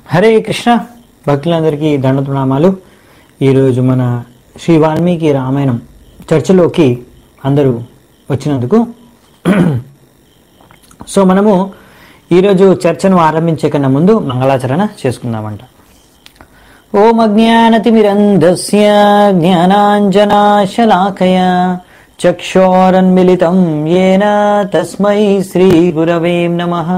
హరే కృష్ణ భక్తులందరికీ దండ ప్రణామాలు ఈరోజు మన శ్రీ వాల్మీకి రామాయణం చర్చలోకి అందరూ వచ్చినందుకు సో మనము ఈరోజు చర్చను ఆరంభించే కన్నా ముందు మంగళాచరణ చేసుకుందామంట ఓం అజ్ఞానతిమిరంధస్య జ్ఞానాంజనాశలాకయ చక్షోరన్మిళితం येन తస్మై శ్రీగురవే నమః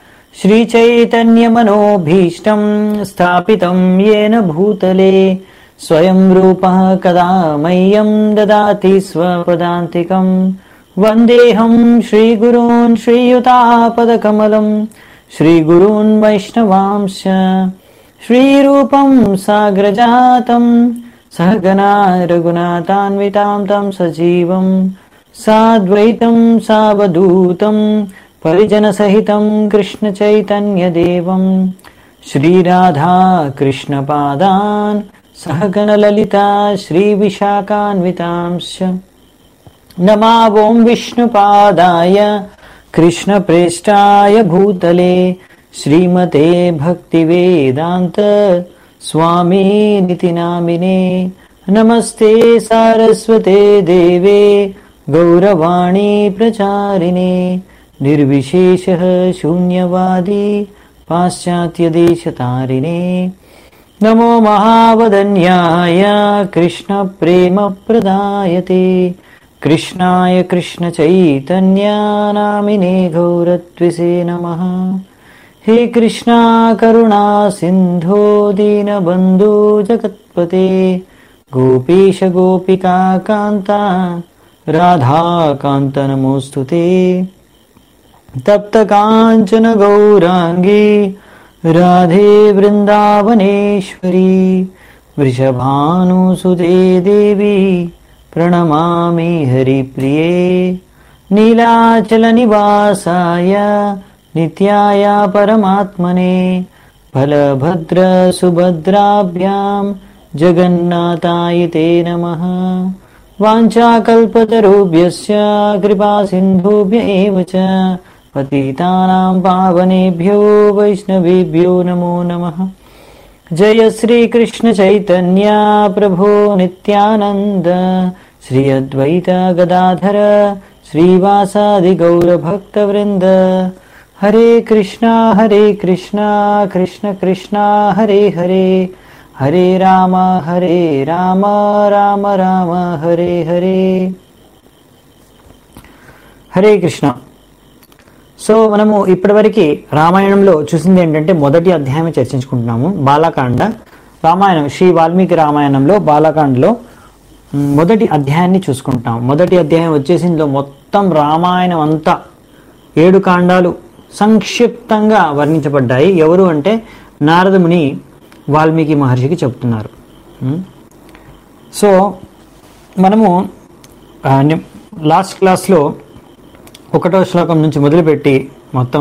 श्रीचैतन्यमनोभीष्टं स्थापितं येन भूतले स्वयं रूपः कदा मह्यं ददाति स्वपदान्तिकं वन्देऽहं श्रीगुरून् श्रीयुतापदकमलं श्रीगुरून् वैष्णवांश्च श्रीरूपं साग्रजातं सहगना रघुनाथान्वितां तं सजीवं साद्वैतं सावधूतं परिजनसहितं कृष्णचैतन्यदेवं श्रीराधा कृष्णपादान् सहगणललिता श्रीविशाखान्वितांश्च नमावों विष्णुपादाय कृष्णप्रेष्ठाय भूतले श्रीमते भक्तिवेदान्त स्वामीनिति नामिने नमस्ते सारस्वते देवे गौरवाणी प्रचारिणे निर्विशेषः शून्यवादी पाश्चात्यदेशतारिणे नमो महावदन्याय कृष्णप्रेमप्रदायते कृष्णाय कृष्णचैतन्यानामिने गौरत्विसे नमः हे कृष्णा करुणा सिन्धो दीनबन्धो जगत्पते गोपीश गोपिका कान्ता राधाकान्त नमोऽस्तु ते तप्तकाञ्चन गौराङ्गी राधे वृन्दावनेश्वरी वृषभानुसुते देवी प्रणमामि हरिप्रिये नीलाचलनिवासाय नित्याय परमात्मने बलभद्रसुभद्राभ्यां जगन्नाथाय ते नमः वाञ्छाकल्पतरुभ्यश्च कृपासिन्धुभ्य एव च पतितानां पावनेभ्यो वैष्णवेभ्यो नमो नमः जय श्रीकृष्णचैतन्य प्रभो नित्यानन्द श्री अद्वैत गदाधर श्रीवासादिगौरभक्तवृन्द हरे कृष्णा हरे कृष्णा कृष्ण कृष्णा हरे हरे हरे राम हरे राम రామ రామ హరే హరే హరే కృష్ణ సో మనము ఇప్పటివరకు రామాయణంలో చూసింది ఏంటంటే మొదటి అధ్యాయం చర్చించుకుంటున్నాము బాలకాండ రామాయణం శ్రీ వాల్మీకి రామాయణంలో బాలకాండలో మ్, మొదటి అధ్యాయాన్ని చూసుకుంటాం మొదటి అధ్యాయం వచ్చేసి ఇందులో మొత్తం రామాయణం అంతా ఏడు కాండాలు సంక్షిప్తంగా వర్ణించబడ్డాయి ఎవరు అంటే నారదముని వాల్మీకి మహర్షికి చెప్తున్నారు మ్. సో మనము ఆ, ని- లాస్ట్ క్లాస్లో ఒకటో శ్లోకం నుంచి మొదలుపెట్టి మొత్తం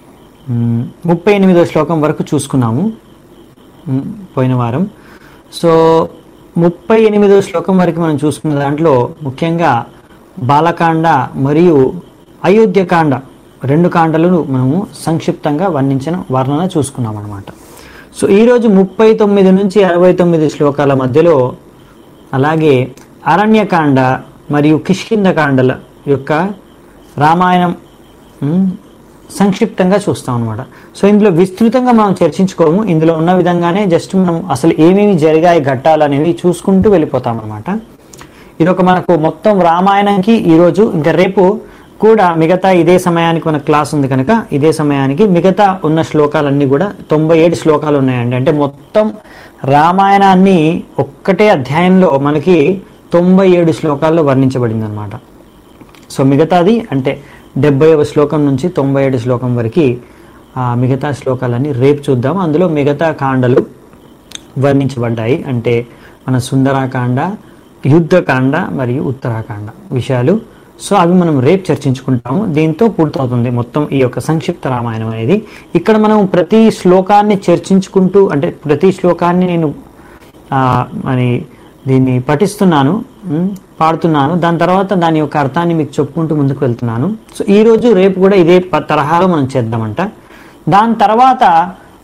మ్, ముప్పై ఎనిమిదో శ్లోకం వరకు చూసుకున్నాము మ్, పోయిన వారం సో ముప్పై ఎనిమిదో శ్లోకం వరకు మనం చూసుకున్న దాంట్లో ముఖ్యంగా బాలకాండ మరియు అయోధ్యకాండ రెండు కాండలను మనము సంక్షిప్తంగా వర్ణించిన వర్ణన చూసుకున్నాం అనమాట సో ఈరోజు ముప్పై తొమ్మిది నుంచి అరవై తొమ్మిది శ్లోకాల మధ్యలో అలాగే అరణ్యకాండ మరియు కిష్కిందకాండల యొక్క రామాయణం మ్, సంక్షిప్తంగా చూస్తాం అనమాట సో ఇందులో విస్తృతంగా మనం చర్చించుకోము ఇందులో ఉన్న విధంగానే జస్ట్ మనం అసలు ఏమేమి జరిగాయి ఘట్టాలు అనేవి చూసుకుంటూ వెళ్ళిపోతాం అనమాట ఇది ఒక మనకు మొత్తం రామాయణంకి ఈరోజు ఇంకా రేపు కూడా మిగతా ఇదే సమయానికి మన క్లాస్ ఉంది కనుక ఇదే సమయానికి మిగతా ఉన్న శ్లోకాలన్నీ కూడా తొంభై ఏడు శ్లోకాలు ఉన్నాయండి అంటే మొత్తం రామాయణాన్ని ఒక్కటే అధ్యాయంలో మనకి తొంభై ఏడు శ్లోకాల్లో వర్ణించబడింది అనమాట సో మిగతాది అంటే డెబ్బైవ శ్లోకం నుంచి తొంభై ఏడు శ్లోకం వరకు ఆ మిగతా శ్లోకాలన్నీ రేపు చూద్దాం అందులో మిగతా కాండలు వర్ణించబడ్డాయి అంటే మన సుందరాకాండ యుద్ధకాండ మరియు ఉత్తరాకాండ విషయాలు సో అవి మనం రేపు చర్చించుకుంటాము దీంతో పూర్తవుతుంది మొత్తం ఈ యొక్క సంక్షిప్త రామాయణం అనేది ఇక్కడ మనం ప్రతి శ్లోకాన్ని చర్చించుకుంటూ అంటే ప్రతి శ్లోకాన్ని నేను ఆ, మరి దీన్ని పఠిస్తున్నాను ఉమ్, పాడుతున్నాను దాని తర్వాత దాని యొక్క అర్థాన్ని మీకు చెప్పుకుంటూ ముందుకు వెళ్తున్నాను సో ఈ రోజు రేపు కూడా ఇదే ప- తరహాలో మనం చేద్దామంట దాని తర్వాత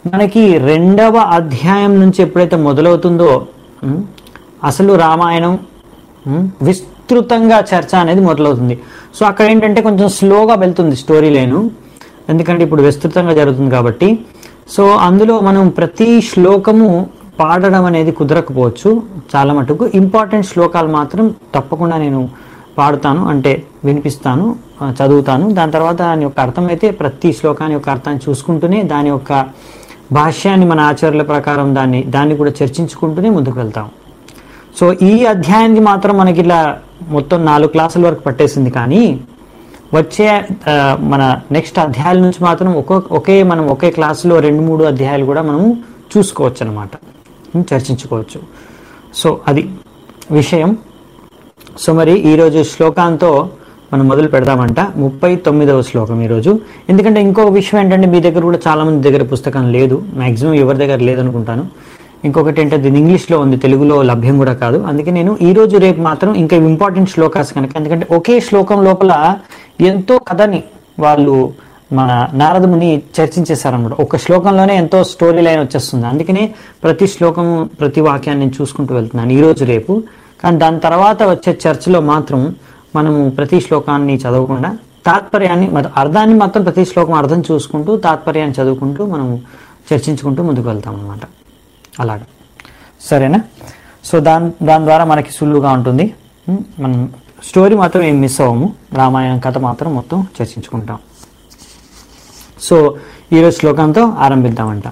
మనకి రెండవ అధ్యాయం నుంచి ఎప్పుడైతే మొదలవుతుందో ఉమ్, అసలు రామాయణం ఉమ్, విస్తృతంగా చర్చ అనేది మొదలవుతుంది సో అక్కడ ఏంటంటే కొంచెం స్లోగా వెళ్తుంది స్టోరీ లైను ఎందుకంటే ఇప్పుడు విస్తృతంగా జరుగుతుంది కాబట్టి సో అందులో మనం ప్రతి శ్లోకము పాడడం అనేది కుదరకపోవచ్చు చాలా మటుకు ఇంపార్టెంట్ శ్లోకాలు మాత్రం తప్పకుండా నేను పాడుతాను అంటే వినిపిస్తాను ఆ, చదువుతాను దాని తర్వాత దాని యొక్క అర్థం అయితే ప్రతి శ్లోకాన్ని యొక్క అర్థాన్ని చూసుకుంటూనే దాని యొక్క భాష్యాన్ని మన ఆచార్యుల ప్రకారం దాన్ని దాన్ని కూడా చర్చించుకుంటూనే ముందుకు వెళ్తాం సో ఈ అధ్యాయానికి మాత్రం మనకి ఇలా మొత్తం నాలుగు క్లాసుల వరకు పట్టేసింది కానీ వచ్చే ఆ, మన నెక్స్ట్ అధ్యాయాల నుంచి మాత్రం ఒక్కో ఒకే మనం ఒకే క్లాసులో రెండు మూడు అధ్యాయాలు కూడా మనము చూసుకోవచ్చు అనమాట చర్చించుకోవచ్చు సో అది విషయం సో మరి ఈరోజు శ్లోకాంతో మనం మొదలు పెడదామంట ముప్పై తొమ్మిదవ శ్లోకం ఈరోజు ఎందుకంటే ఇంకొక విషయం ఏంటంటే మీ దగ్గర కూడా చాలా మంది దగ్గర పుస్తకం లేదు మాక్సిమం ఎవరి దగ్గర లేదనుకుంటాను ఇంకొకటి ఏంటంటే దీని ఇంగ్లీష్లో ఉంది తెలుగులో లభ్యం కూడా కాదు అందుకే నేను ఈ రోజు రేపు మాత్రం ఇంకా ఇంపార్టెంట్ శ్లోకాస్ కనుక ఎందుకంటే ఒకే శ్లోకం లోపల ఎంతో కథని వాళ్ళు మన నారదముని చర్చించేశారన్నమాట ఒక శ్లోకంలోనే ఎంతో స్టోరీ లైన్ వచ్చేస్తుంది అందుకనే ప్రతి శ్లోకము ప్రతి వాక్యాన్ని నేను చూసుకుంటూ వెళ్తున్నాను ఈ రోజు రేపు కానీ దాని తర్వాత వచ్చే చర్చలో మాత్రం మనము ప్రతి శ్లోకాన్ని చదవకుండా తాత్పర్యాన్ని మరి అర్థాన్ని మాత్రం ప్రతి శ్లోకం అర్థం చూసుకుంటూ తాత్పర్యాన్ని చదువుకుంటూ మనము చర్చించుకుంటూ ముందుకు వెళ్తాం అనమాట అలాగా సరేనా సో దాని దాని ద్వారా మనకి సులువుగా ఉంటుంది ఉం? మనం స్టోరీ మాత్రం ఏం మిస్ అవ్వము రామాయణం కథ మాత్రం మొత్తం చర్చించుకుంటాం సో ఈరోజు శ్లోకంతో ఆరంభిద్దామంట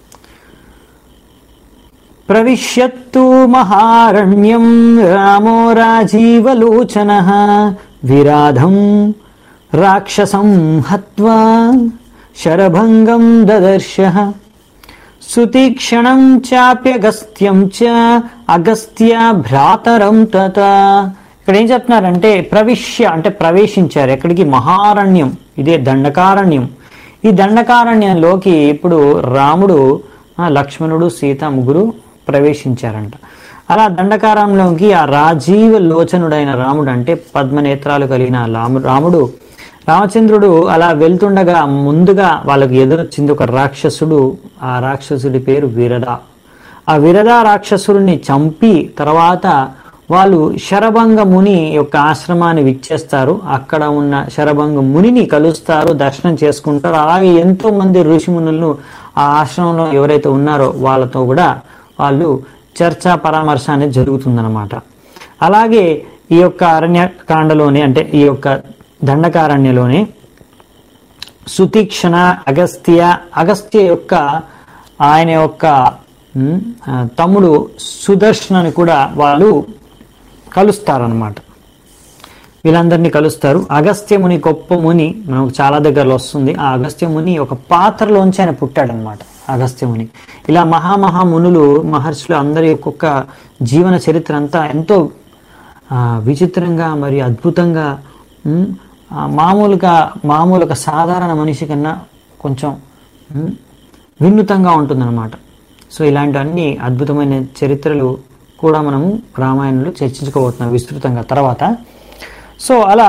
ప్రవిశ్యత్తు మహారణ్యం రామో రాజీవలోచన విరాధం రాక్షసం హత్వా శరభంగం దదర్శ సుతీక్షణం చాప్యగస్త్యం చ అగస్త్య భ్రాతరం తత ఇక్కడ ఏం చెప్తున్నారంటే ప్రవిశ్య అంటే ప్రవేశించారు ఎక్కడికి మహారణ్యం ఇదే దండకారణ్యం ఈ దండకారణ్యంలోకి ఇప్పుడు రాముడు ఆ, లక్ష్మణుడు సీత ముగ్గురు ప్రవేశించారంట అలా దండకారంలోకి ఆ రాజీవ లోచనుడైన రాముడు అంటే పద్మనేత్రాలు కలిగిన రాము రాముడు రామచంద్రుడు అలా వెళ్తుండగా ముందుగా వాళ్ళకు ఎదురొచ్చింది ఒక రాక్షసుడు ఆ రాక్షసుడి పేరు వీరద ఆ విరద రాక్షసుడిని చంపి తర్వాత వాళ్ళు శరభంగ ముని యొక్క ఆశ్రమాన్ని విచ్చేస్తారు అక్కడ ఉన్న శరభంగ మునిని కలుస్తారు దర్శనం చేసుకుంటారు అలాగే ఎంతో మంది ఋషిమునులను ఆ ఆశ్రమంలో ఎవరైతే ఉన్నారో వాళ్ళతో కూడా వాళ్ళు చర్చ పరామర్శ అనేది జరుగుతుందన్నమాట అలాగే ఈ యొక్క అరణ్యకాండలోనే అంటే ఈ యొక్క దండకారణ్యలోనే సుతీక్షణ అగస్త్య అగస్త్య యొక్క ఆయన యొక్క ఉమ్, ఆ, తమ్ముడు సుదర్శనని కూడా వాళ్ళు కలుస్తారనమాట వీళ్ళందరినీ కలుస్తారు అగస్త్య ముని గొప్ప ముని మనకు చాలా దగ్గరలో వస్తుంది ఆ అగస్త్య ముని ఒక పాత్రలోంచి ఆయన పుట్టాడనమాట అగస్త్య ముని ఇలా మహామహా మునులు మహర్షులు అందరి ఒక్కొక్క జీవన చరిత్ర అంతా ఎంతో ఆ, విచిత్రంగా మరియు అద్భుతంగా ఉమ్, ఆ, మామూలుగా మామూలుగా సాధారణ మనిషి కన్నా కొంచెం ఉమ్, వినూతంగా ఉంటుందన్నమాట సో ఇలాంటివన్నీ అద్భుతమైన చరిత్రలు కూడా మనము రామాయణంలో చర్చించుకోబోతున్నాం విస్తృతంగా తర్వాత సో అలా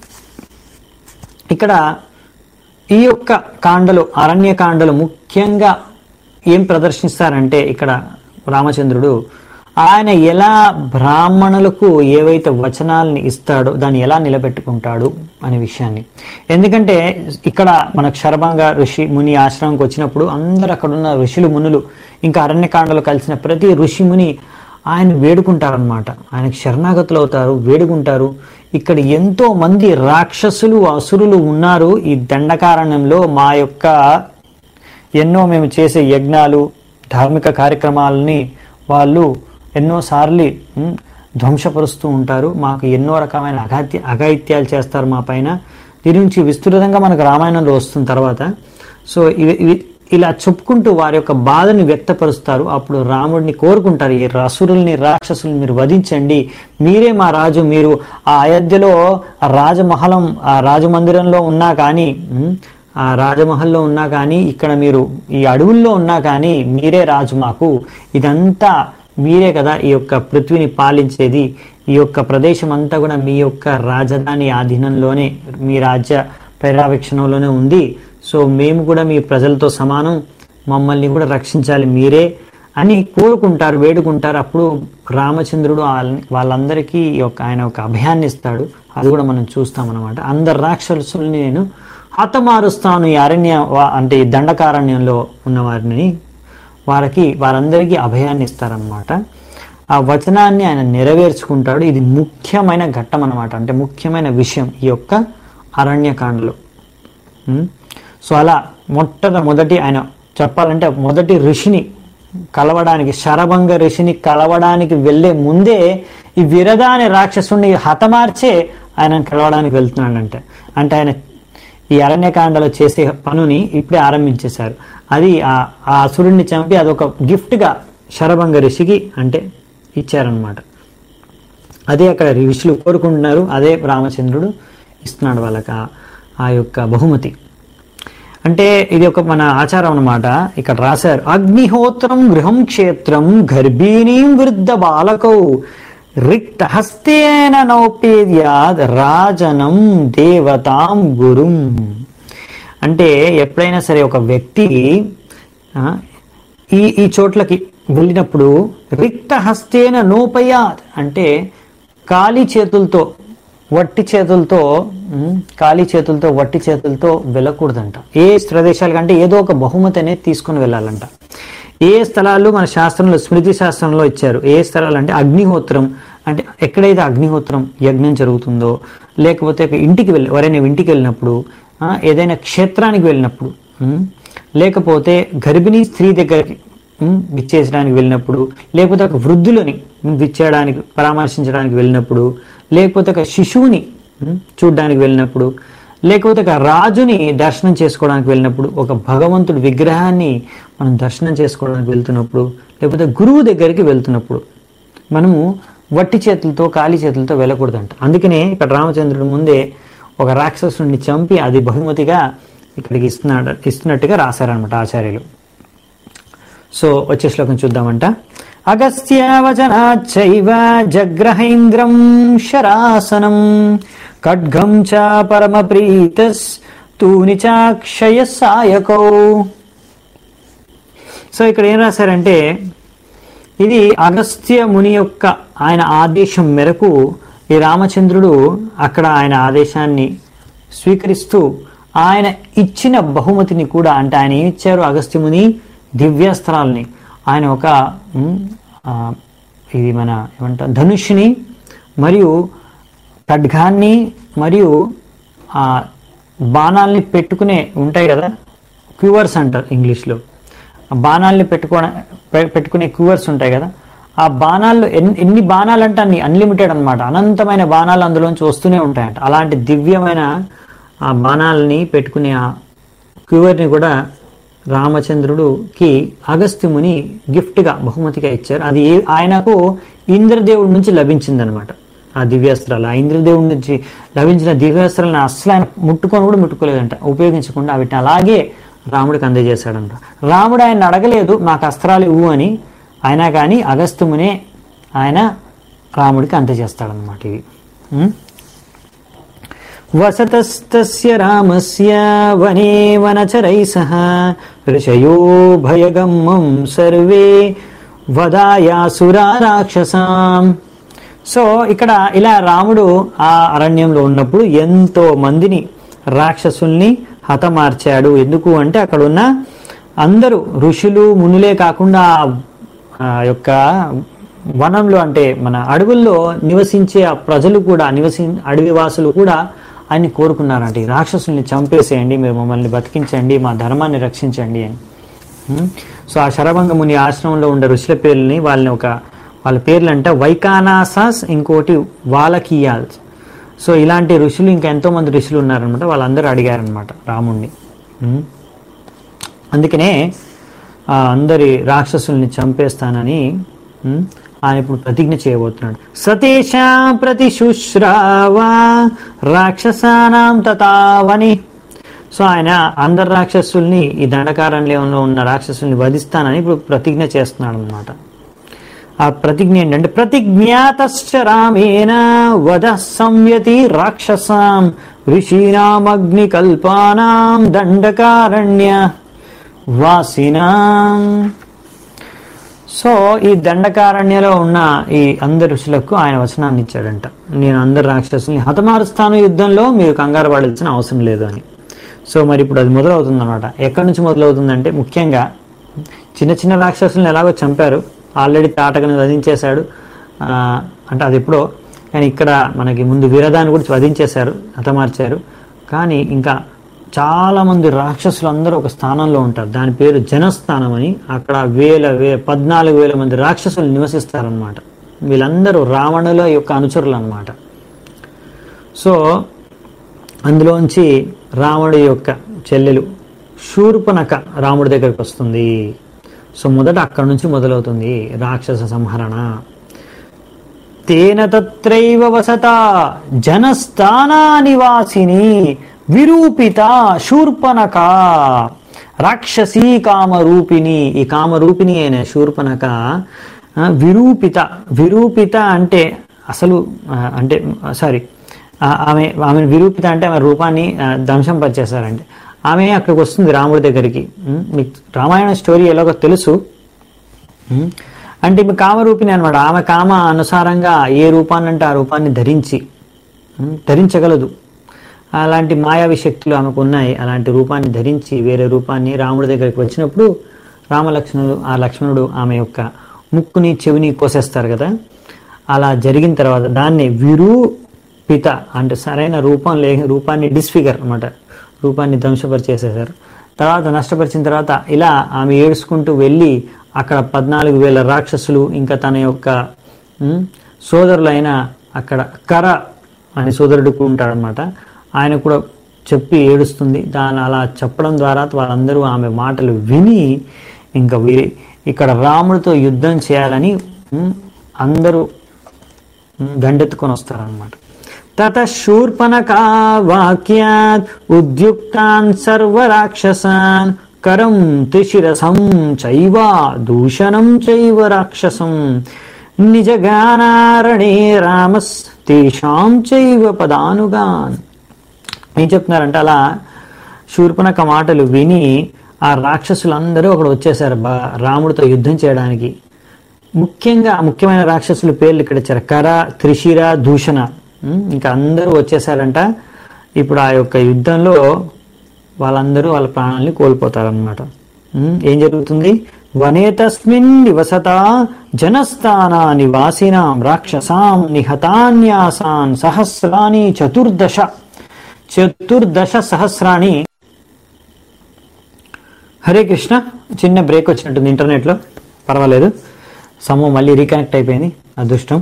ఇక్కడ ఈ యొక్క కాండలు అరణ్య కాండలు ముఖ్యంగా ఏం ప్రదర్శిస్తారంటే ఇక్కడ రామచంద్రుడు ఆయన ఎలా బ్రాహ్మణులకు ఏవైతే వచనాలని ఇస్తాడో దాన్ని ఎలా నిలబెట్టుకుంటాడు అనే విషయాన్ని ఎందుకంటే ఇక్కడ మన క్షరభంగ ఋషి ముని ఆశ్రమంకి వచ్చినప్పుడు అందరు అక్కడ ఉన్న ఋషులు మునులు ఇంకా అరణ్యకాండలు కలిసిన ప్రతి ఋషి ముని ఆయన వేడుకుంటారనమాట ఆయనకు శరణాగతులు అవుతారు వేడుకుంటారు ఇక్కడ ఎంతో మంది రాక్షసులు అసురులు ఉన్నారు ఈ దండకారణ్యంలో మా యొక్క ఎన్నో మేము చేసే యజ్ఞాలు ధార్మిక కార్యక్రమాలని వాళ్ళు ఎన్నోసార్లు ఉమ్, ధ్వంసపరుస్తూ ఉంటారు మాకు ఎన్నో రకమైన అగాత్య అఘాయిత్యాలు చేస్తారు మా పైన దీని నుంచి విస్తృతంగా మనకు రామాయణంలో వస్తుంది తర్వాత సో ఇవి ఇవి ఇలా చెప్పుకుంటూ వారి యొక్క బాధని వ్యక్తపరుస్తారు అప్పుడు రాముడిని కోరుకుంటారు ఈ రసురుల్ని రాక్షసుల్ని మీరు వధించండి మీరే మా రాజు మీరు ఆ అయోధ్యలో ఆ రాజమహలం ఆ రాజమందిరంలో ఉన్నా కానీ ఉమ్, ఆ రాజమహల్లో ఉన్నా కానీ ఇక్కడ మీరు ఈ అడవుల్లో ఉన్నా కానీ మీరే రాజు మాకు ఇదంతా మీరే కదా ఈ యొక్క పృథ్వీని పాలించేది ఈ యొక్క ప్రదేశం అంతా కూడా మీ యొక్క రాజధాని ఆధీనంలోనే మీ రాజ్య పర్యవేక్షణలోనే ఉంది సో మేము కూడా మీ ప్రజలతో సమానం మమ్మల్ని కూడా రక్షించాలి మీరే అని కోరుకుంటారు వేడుకుంటారు అప్పుడు రామచంద్రుడు వాళ్ళని- వాళ్ళందరికీ ఈ యొక్క ఆయన ఒక అభయాన్ని ఇస్తాడు అది కూడా మనం చూస్తాం అనమాట అందరు రాక్షసుల్ని నేను హతమారుస్తాను ఈ అరణ్య వా- అంటే ఈ దండకారణ్యంలో ఉన్న వారిని వారికి వారందరికీ అభయాన్ని ఇస్తారనమాట ఆ వచనాన్ని ఆయన నెరవేర్చుకుంటాడు ఇది ముఖ్యమైన ఘట్టం అనమాట అంటే ముఖ్యమైన విషయం ఈ యొక్క అరణ్యకాండలో ఉం? సో అలా మొట్టద మొదటి ఆయన చెప్పాలంటే మొదటి ఋషిని కలవడానికి శరభంగ ఋషిని కలవడానికి వెళ్ళే ముందే ఈ విరద అనే రాక్షసుని హతమార్చే ఆయన కలవడానికి వెళ్తున్నాడంటే అంటే ఆయన ఈ అరణ్యకాండలో చేసే పనుని ఇప్పుడే ఆరంభించేశారు అది ఆ ఆ అసురుణ్ణి చంపి అదొక గిఫ్ట్గా శరభంగ ఋషికి అంటే ఇచ్చారనమాట అదే అక్కడ ఋషులు కోరుకుంటున్నారు అదే రామచంద్రుడు ఇస్తున్నాడు వాళ్ళకి ఆ- ఆ యొక్క బహుమతి అంటే ఇది ఒక మన ఆచారం అన్నమాట ఇక్కడ రాశారు అగ్నిహోత్రం గృహం క్షేత్రం గర్భిణీం వృద్ధ బాలకౌ రిక్త హస్తేన నౌపేద్యాద్ రాజనం దేవతాం గురుం అంటే ఎప్పుడైనా సరే ఒక వ్యక్తి ఆ, ఈ ఈ చోట్లకి వెళ్ళినప్పుడు రిక్త హస్తేన నోపయాత్ అంటే ఖాళీ చేతులతో వట్టి చేతులతో ఉమ్, ఖాళీ చేతులతో వట్టి చేతులతో వెళ్ళకూడదంట ఏ ప్రదేశాలు కంటే ఏదో ఒక బహుమతి అనేది తీసుకొని వెళ్ళాలంట ఏ స్థలాలు మన శాస్త్రంలో స్మృతి శాస్త్రంలో ఇచ్చారు ఏ స్థలాలు అంటే అగ్నిహోత్రం అంటే ఎక్కడైతే అగ్నిహోత్రం యజ్ఞం జరుగుతుందో లేకపోతే ఒక ఇంటికి వెళ్ళి ఎవరైనా ఇంటికి వెళ్ళినప్పుడు ఆ, ఏదైనా క్షేత్రానికి వెళ్ళినప్పుడు ఉమ్, లేకపోతే గర్భిణీ స్త్రీ దగ్గరికి ఉమ్, విచ్చేసడానికి వెళ్ళినప్పుడు లేకపోతే ఒక వృద్ధులని ఉమ్, విచ్చేయడానికి పరామర్శించడానికి వెళ్ళినప్పుడు లేకపోతే ఒక శిశువుని ఉమ్, చూడ్డానికి వెళ్ళినప్పుడు లేకపోతే ఒక రాజుని దర్శనం చేసుకోవడానికి వెళ్ళినప్పుడు ఒక భగవంతుడి విగ్రహాన్ని మనం దర్శనం చేసుకోవడానికి వెళ్తున్నప్పుడు లేకపోతే గురువు దగ్గరికి వెళ్తున్నప్పుడు మనము వట్టి చేతులతో ఖాళీ చేతులతో వెళ్ళకూడదంట అందుకనే ఇక్కడ రామచంద్రుడి ముందే ఒక రాక్షసుని చంపి అది బహుమతిగా ఇక్కడికి ఇస్తున్నాడు ఇస్తున్నట్టుగా రాశారనమాట ఆచార్యులు సో వచ్చే శ్లోకం చూద్దామంట అగస్త్యవచనాచ్చైవ జగ్రహైంద్రం శరాసనం ఖడ్గం చ పరమప్రీతస్ తూని చాక్షయ సాయకౌ సో ఇక్కడ ఏం రాశారంటే ఇది అగస్త్య ముని యొక్క ఆయన ఆదేశం మేరకు ఈ రామచంద్రుడు అక్కడ ఆయన ఆదేశాన్ని స్వీకరిస్తూ ఆయన ఇచ్చిన బహుమతిని కూడా అంటే ఆయన ఏమి ఇచ్చారు అగస్త్య ముని దివ్యాస్త్రాలని ఆయన ఒక ఉమ్, ఆ, ఇది మన ఏమంటారు ధనుష్ని మరియు ఖడ్గాన్ని మరియు ఆ బాణాల్ని పెట్టుకునే ఉంటాయి కదా క్యూవర్స్ అంటారు ఇంగ్లీష్లో ఆ బాణాల్ని పెట్టుకోవడ పె- పెట్టుకునే క్యూవర్స్ ఉంటాయి కదా ఆ బాణాలు ఎన్ని ఎన్ని బాణాలు అంటే అన్ని అన్లిమిటెడ్ అన్నమాట అనంతమైన బాణాలు అందులోంచి వస్తూనే ఉంటాయంట అలాంటి దివ్యమైన ఆ బాణాలని పెట్టుకునే ఆ క్యూవర్ని కూడా రామచంద్రుడుకి అగస్త్యముని గిఫ్ట్గా బహుమతిగా ఇచ్చారు అది ఏ- ఆయనకు ఇంద్రదేవుడి నుంచి లభించిందనమాట ఆ దివ్యాస్త్రాలు ఆ ఇంద్రదేవుడి నుంచి లభించిన దివ్యాస్త్రాలను అస్సలు ఆయన ముట్టుకొని కూడా ముట్టుకోలేదంట ఉపయోగించకుండా వీటిని అలాగే రాముడికి అందజేశాడంట రాముడు ఆయన అడగలేదు మాకు అస్త్రాలు ఇవ్వు అని అయినా కానీ అగస్త్యమునే ఆయన రాముడికి అందజేస్తాడనమాట ఇవి ఉం? వసతస్తస్య రామస్య వనే వనచరై సహ ఋషయో భయగమ్మం సర్వే వదాయాసురా రాక్షసాం సో ఇక్కడ ఇలా రాముడు ఆ అరణ్యంలో ఉన్నప్పుడు ఎంతో మందిని రాక్షసుల్ని హతమార్చాడు ఎందుకు అంటే అక్కడ ఉన్న అందరూ ఋషులు మునులే కాకుండా ఆ యొక్క వనంలో అంటే మన అడవుల్లో నివసించే ఆ ప్రజలు కూడా నివసి అడవి వాసులు కూడా ఆయన్ని కోరుకున్నారంట ఈ రాక్షసుల్ని చంపేసేయండి మీరు మమ్మల్ని బతికించండి మా ధర్మాన్ని రక్షించండి అని ఉం? సో ఆ శరభంగ ముని ఆశ్రమంలో ఉండే ఋషుల పేర్లని వాళ్ళని ఒక వాళ్ళ పేర్లు అంటే వైకానాసాస్ ఇంకోటి వాలకియాల్స్ సో ఇలాంటి ఋషులు ఇంకా ఎంతో మంది ఋషులు ఉన్నారనమాట వాళ్ళందరూ అడిగారనమాట రాముణ్ణి ఉం? అందుకనే ఆ అందరి రాక్షసుల్ని చంపేస్తానని ఉం, ఆయన ఇప్పుడు ప్రతిజ్ఞ చేయబోతున్నాడు సతేషా ప్రతిశుశ్రావా రాక్షసానాం తతావని సో ఆయన అందరు రాక్షసుల్ని ఈ దండకారణ్యంలో ఉన్న రాక్షసుల్ని వధిస్తానని ఇప్పుడు ప్రతిజ్ఞ చేస్తున్నాడు అనమాట ఆ ప్రతిజ్ఞ ఏంటంటే ప్రతిజ్ఞాతశ్చ రామేణ వద సంయతి రాక్షసాం ఋషీనామగ్నికల్పానాం దండకారణ్య వాసినాం సో ఈ దండకారణ్యలో ఉన్న ఈ అందరి ఋషులకు ఆయన వచనాన్ని ఇచ్చాడంట నేను అందరు రాక్షసుల్ని హతమారుస్తాను యుద్ధంలో మీరు కంగారు పడాల్సిన అవసరం లేదు అని సో మరి ఇప్పుడు అది మొదలవుతుంది అనమాట ఎక్కడి నుంచి మొదలవుతుందంటే ముఖ్యంగా చిన్న చిన్న రాక్షసులను ఎలాగో చంపారు ఆల్రెడీ తాటకని వధించేశాడు ఆ, అంటే అది ఎప్పుడో కానీ ఇక్కడ మనకి ముందు వీరదాన్ని గురించి వధించేశారు హతమార్చారు కానీ ఇంకా చాలా మంది రాక్షసులు అందరూ ఒక స్థానంలో ఉంటారు దాని పేరు జనస్థానం అని అక్కడ వేల వే పద్నాలుగు వేల మంది రాక్షసులు నివసిస్తారనమాట వీళ్ళందరూ రావణుల యొక్క అనుచరులు అనమాట సో అందులోంచి రాముడి యొక్క చెల్లెలు శూర్పణక రాముడి దగ్గరికి వస్తుంది సో మొదట అక్కడి నుంచి మొదలవుతుంది రాక్షస సంహరణ తేన తత్రైవ వసత జనస్థానా నివాసిని విరూపిత శూర్పణక రాక్షసీ కామరూపిణి ఈ కామరూపిణి అయిన శూర్పణక ఆ, విరూపిత విరూపిత అంటే అసలు ఆ, అంటే సారీ ఆమె ఆమె విరూపిత అంటే ఆమె రూపాన్ని ఆ, ధ్వంసం పరిచేశారంటే ఆమె అక్కడికి వస్తుంది రాముడి దగ్గరికి ఉమ్, మీకు రామాయణ స్టోరీ ఎలాగో తెలుసు ఉమ్, అంటే ఈమె కామరూపిణి అనమాట ఆమె కామ అనుసారంగా ఏ రూపాన్ని అంటే ఆ రూపాన్ని ధరించి ఉమ్, ధరించగలదు అలాంటి మాయావి శక్తులు ఆమెకు ఉన్నాయి అలాంటి రూపాన్ని ధరించి వేరే రూపాన్ని రాముడి దగ్గరికి వచ్చినప్పుడు రామలక్ష్మణుడు ఆ లక్ష్మణుడు ఆమె యొక్క ముక్కుని చెవిని కోసేస్తారు కదా అలా జరిగిన తర్వాత దాన్ని విరూపిత అంటే సరైన రూపం లే రూపాన్ని డిస్ఫిగర్ అన్నమాట రూపాన్ని ధ్వంసపరిచేసేసారు తర్వాత నష్టపరిచిన తర్వాత ఇలా ఆమె ఏడుచుకుంటూ వెళ్ళి అక్కడ పద్నాలుగు వేల రాక్షసులు ఇంకా తన యొక్క ఉమ్, సోదరులైన అక్కడ కర అనే సోదరుడు ఉంటాడనమాట ఆయన కూడా చెప్పి ఏడుస్తుంది దాని అలా చెప్పడం ద్వారా వాళ్ళందరూ ఆమె మాటలు విని ఇంకా వీరి ఇక్కడ రాముడితో యుద్ధం చేయాలని ఉమ్, అందరూ ఉమ్, దండెత్తుకొని వస్తారనమాట తత శూర్పణకా వాక్యాత్ ఉద్యుక్తాన్ సర్వరాక్షసాన్ కరం త్రిశిరసం చైవ దూషణం చైవ రాక్షసం నిజగానారణే రామస్ తేషాం చైవ పదానుగాన్ ఏం చెప్తున్నారంటే అలా శూర్పణక మాటలు విని ఆ రాక్షసులందరూ అక్కడ వచ్చేసారు బా రాముడితో యుద్ధం చేయడానికి ముఖ్యంగా ముఖ్యమైన రాక్షసుల పేర్లు ఇక్కడ ఇచ్చారు కర త్రిశిర దూషణ ఉమ్, ఇంకా అందరూ వచ్చేసారంట ఇప్పుడు ఆ యొక్క యుద్ధంలో వాళ్ళందరూ వాళ్ళ ప్రాణాలని కోల్పోతారనమాట ఏం జరుగుతుంది వనే తస్మిన్ నివసత జనస్థానా నివాసినాం రాక్షసాం నిహతాన్యాసాన్ సహస్రాని చతుర్దశ చతుర్దశ సహస్రాణి హరే కృష్ణ చిన్న బ్రేక్ వచ్చినట్టుంది ఇంటర్నెట్లో పర్వాలేదు సమూహం మళ్ళీ రీకనెక్ట్ అయిపోయింది అదృష్టం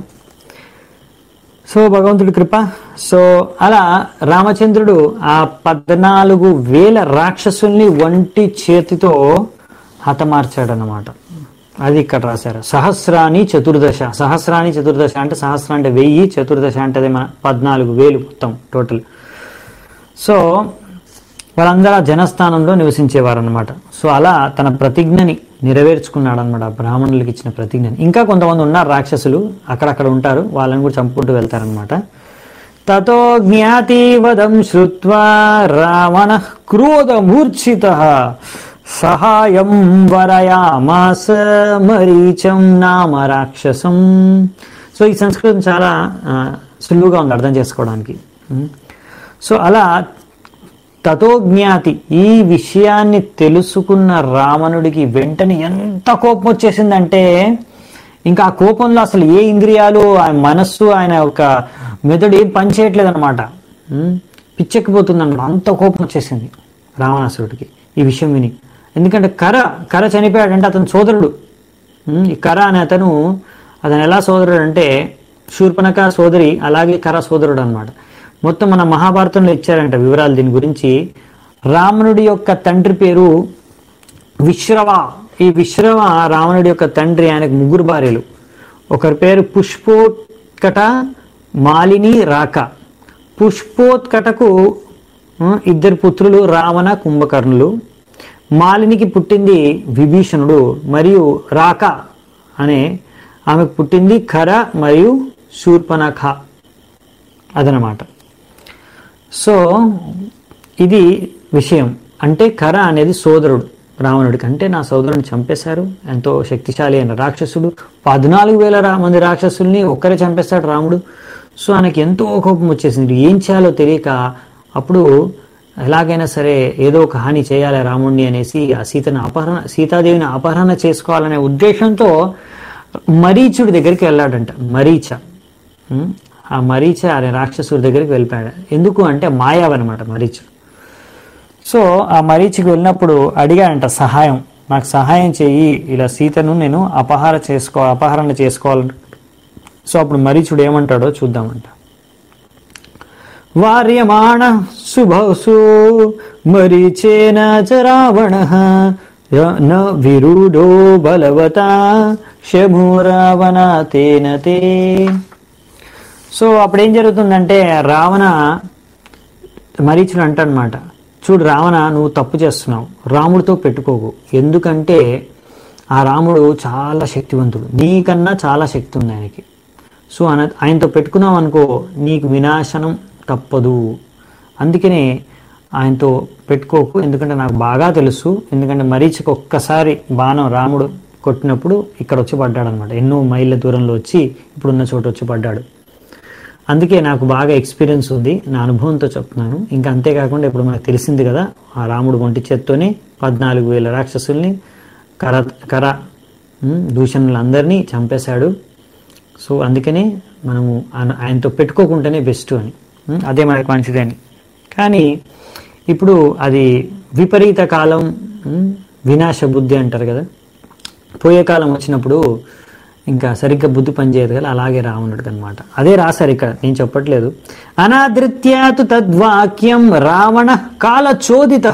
సో భగవంతుడి కృప సో అలా రామచంద్రుడు ఆ పద్నాలుగు వేల రాక్షసుల్ని ఒంటి చేతితో హతమార్చాడనమాట అది ఇక్కడ రాశారు సహస్రాని చతుర్దశ సహస్రాని చతుర్దశ అంటే సహస్ర అంటే వెయ్యి చతుర్దశ అంటే అదే మన పద్నాలుగు వేలు మొత్తం టోటల్ సో వాళ్ళందరూ ఆ జనస్థానంలో నివసించేవారు అనమాట సో అలా తన ప్రతిజ్ఞని నెరవేర్చుకున్నాడు అనమాట బ్రాహ్మణులకి ఇచ్చిన ప్రతిజ్ఞని ఇంకా కొంతమంది ఉన్నారు రాక్షసులు అక్కడక్కడ ఉంటారు వాళ్ళని కూడా చంపుకుంటూ వెళ్తారనమాట తతో జ్ఞాతివదం శ్రుత్వా రావణ క్రోధమూర్ఛిత సహాయం వరయామాస మరీచం నామ రాక్షసం సో ఈ సంస్కృతం చాలా ఆ, సులువుగా ఉంది అర్థం చేసుకోవడానికి ఉం. సో అలా తతో జ్ఞాతి ఈ విషయాన్ని తెలుసుకున్న రావణుడికి వెంటనే ఎంత కోపం వచ్చేసిందంటే ఇంకా ఆ కోపంలో అసలు ఏ ఇంద్రియాలు ఆయన మనస్సు ఆయన యొక్క మెదడు ఏం పనిచేయట్లేదు అనమాట పిచ్చెక్కిపోతుంది అనమాట అంత కోపం వచ్చేసింది రావణాసురుడికి ఈ విషయం విని ఎందుకంటే కర కర చనిపోయాడంటే అతని సోదరుడు ఉమ్, ఈ కర అనే అతను అతను ఎలా సోదరుడు అంటే శూర్పణక సోదరి అలాగే కర సోదరుడు అనమాట మొత్తం మన మహాభారతంలో ఇచ్చారంట వివరాలు దీని గురించి రావణుడి యొక్క తండ్రి పేరు విశ్రవ ఈ విశ్రవ రావణుడి యొక్క తండ్రి ఆయనకు ముగ్గురు భార్యలు ఒకరి పేరు పుష్పోత్కట మాలిని రాక పుష్పోత్కటకు ఆ, ఇద్దరు పుత్రులు రావణ కుంభకర్ణులు మాలినికి పుట్టింది విభీషణుడు మరియు రాక అనే ఆమెకు పుట్టింది ఖర మరియు శూర్పణఖ అదనమాట సో ఇది విషయం అంటే ఖర అనేది సోదరుడు రావణుడికి అంటే నా సోదరుని చంపేశారు ఎంతో శక్తిశాలి అయిన రాక్షసుడు పద్నాలుగు వేల రా- మంది రాక్షసుల్ని ఒక్కరే చంపేస్తాడు రాముడు సో ఆయనకి ఎంతో కోపం వచ్చేసింది ఏం చేయాలో తెలియక అప్పుడు ఎలాగైనా సరే ఏదో ఒక హాని చేయాలి రాముడిని అనేసి ఆ సీతను అపహరణ సీతాదేవిని అపహరణ చేసుకోవాలనే ఉద్దేశంతో మరీచుడి దగ్గరికి వెళ్ళాడంట మరీచ ఉం? ఆ మరీచ అనే రాక్షసుడి దగ్గరికి వెళ్ళిపోయాడు ఎందుకు అంటే మాయావన్నమాట మరీచుడు సో ఆ మరీచికి వెళ్ళినప్పుడు అడిగాడంట సహాయం నాకు సహాయం చెయ్యి ఇలా సీతను నేను అపహార చేసుకో అపహరణ చేసుకోవాలని సో అప్పుడు మరీచుడు ఏమంటాడో చూద్దామంట వార్యమాణ శుభసు మరీచేన చ రావణ న విరుడో బలవత శభూ రావణ తేన తే సో అప్పుడు ఏం జరుగుతుందంటే రావణ మరీచుడు అంటాడనమాట చూడు రావణ నువ్వు తప్పు చేస్తున్నావు రాముడితో పెట్టుకోకు ఎందుకంటే ఆ రాముడు చాలా శక్తివంతుడు నీకన్నా చాలా శక్తి ఉంది ఆయనకి సో ఆయన ఆయనతో పెట్టుకున్నావు అనుకో నీకు వినాశనం తప్పదు అందుకనే ఆయనతో పెట్టుకోకు ఎందుకంటే నాకు బాగా తెలుసు ఎందుకంటే మరీచికి ఒక్కసారి బాణం రాముడు కొట్టినప్పుడు ఇక్కడ వచ్చి పడ్డాడు అనమాట ఎన్నో మైళ్ళ దూరంలో వచ్చి ఇప్పుడున్న చోట వచ్చి పడ్డాడు అందుకే నాకు బాగా ఎక్స్పీరియన్స్ ఉంది నా అనుభవంతో చెప్తున్నాను ఇంకా అంతేకాకుండా ఇప్పుడు మనకు తెలిసింది కదా ఆ రాముడు ఒంటి చేత్తోనే పద్నాలుగు వేల రాక్షసుల్ని కర కర ఉమ్, దూషణులందరినీ చంపేశాడు సో అందుకనే మనము ఆయన- ఆయనతో పెట్టుకోకుండానే బెస్ట్ అని ఉమ్, అదే మనకు మంచిదని కానీ ఇప్పుడు అది విపరీత కాలం ఉమ్, వినాశ బుద్ధి అంటారు కదా పోయే కాలం వచ్చినప్పుడు ఇంకా సరిగ్గా బుద్ధి పనిచేయదు కదా అలాగే రావణుడికి అనమాట అదే రాశారు ఇక్కడ నేను చెప్పట్లేదు అనాదృత్యాతు తద్వాక్యం రావణ కాలచోదిత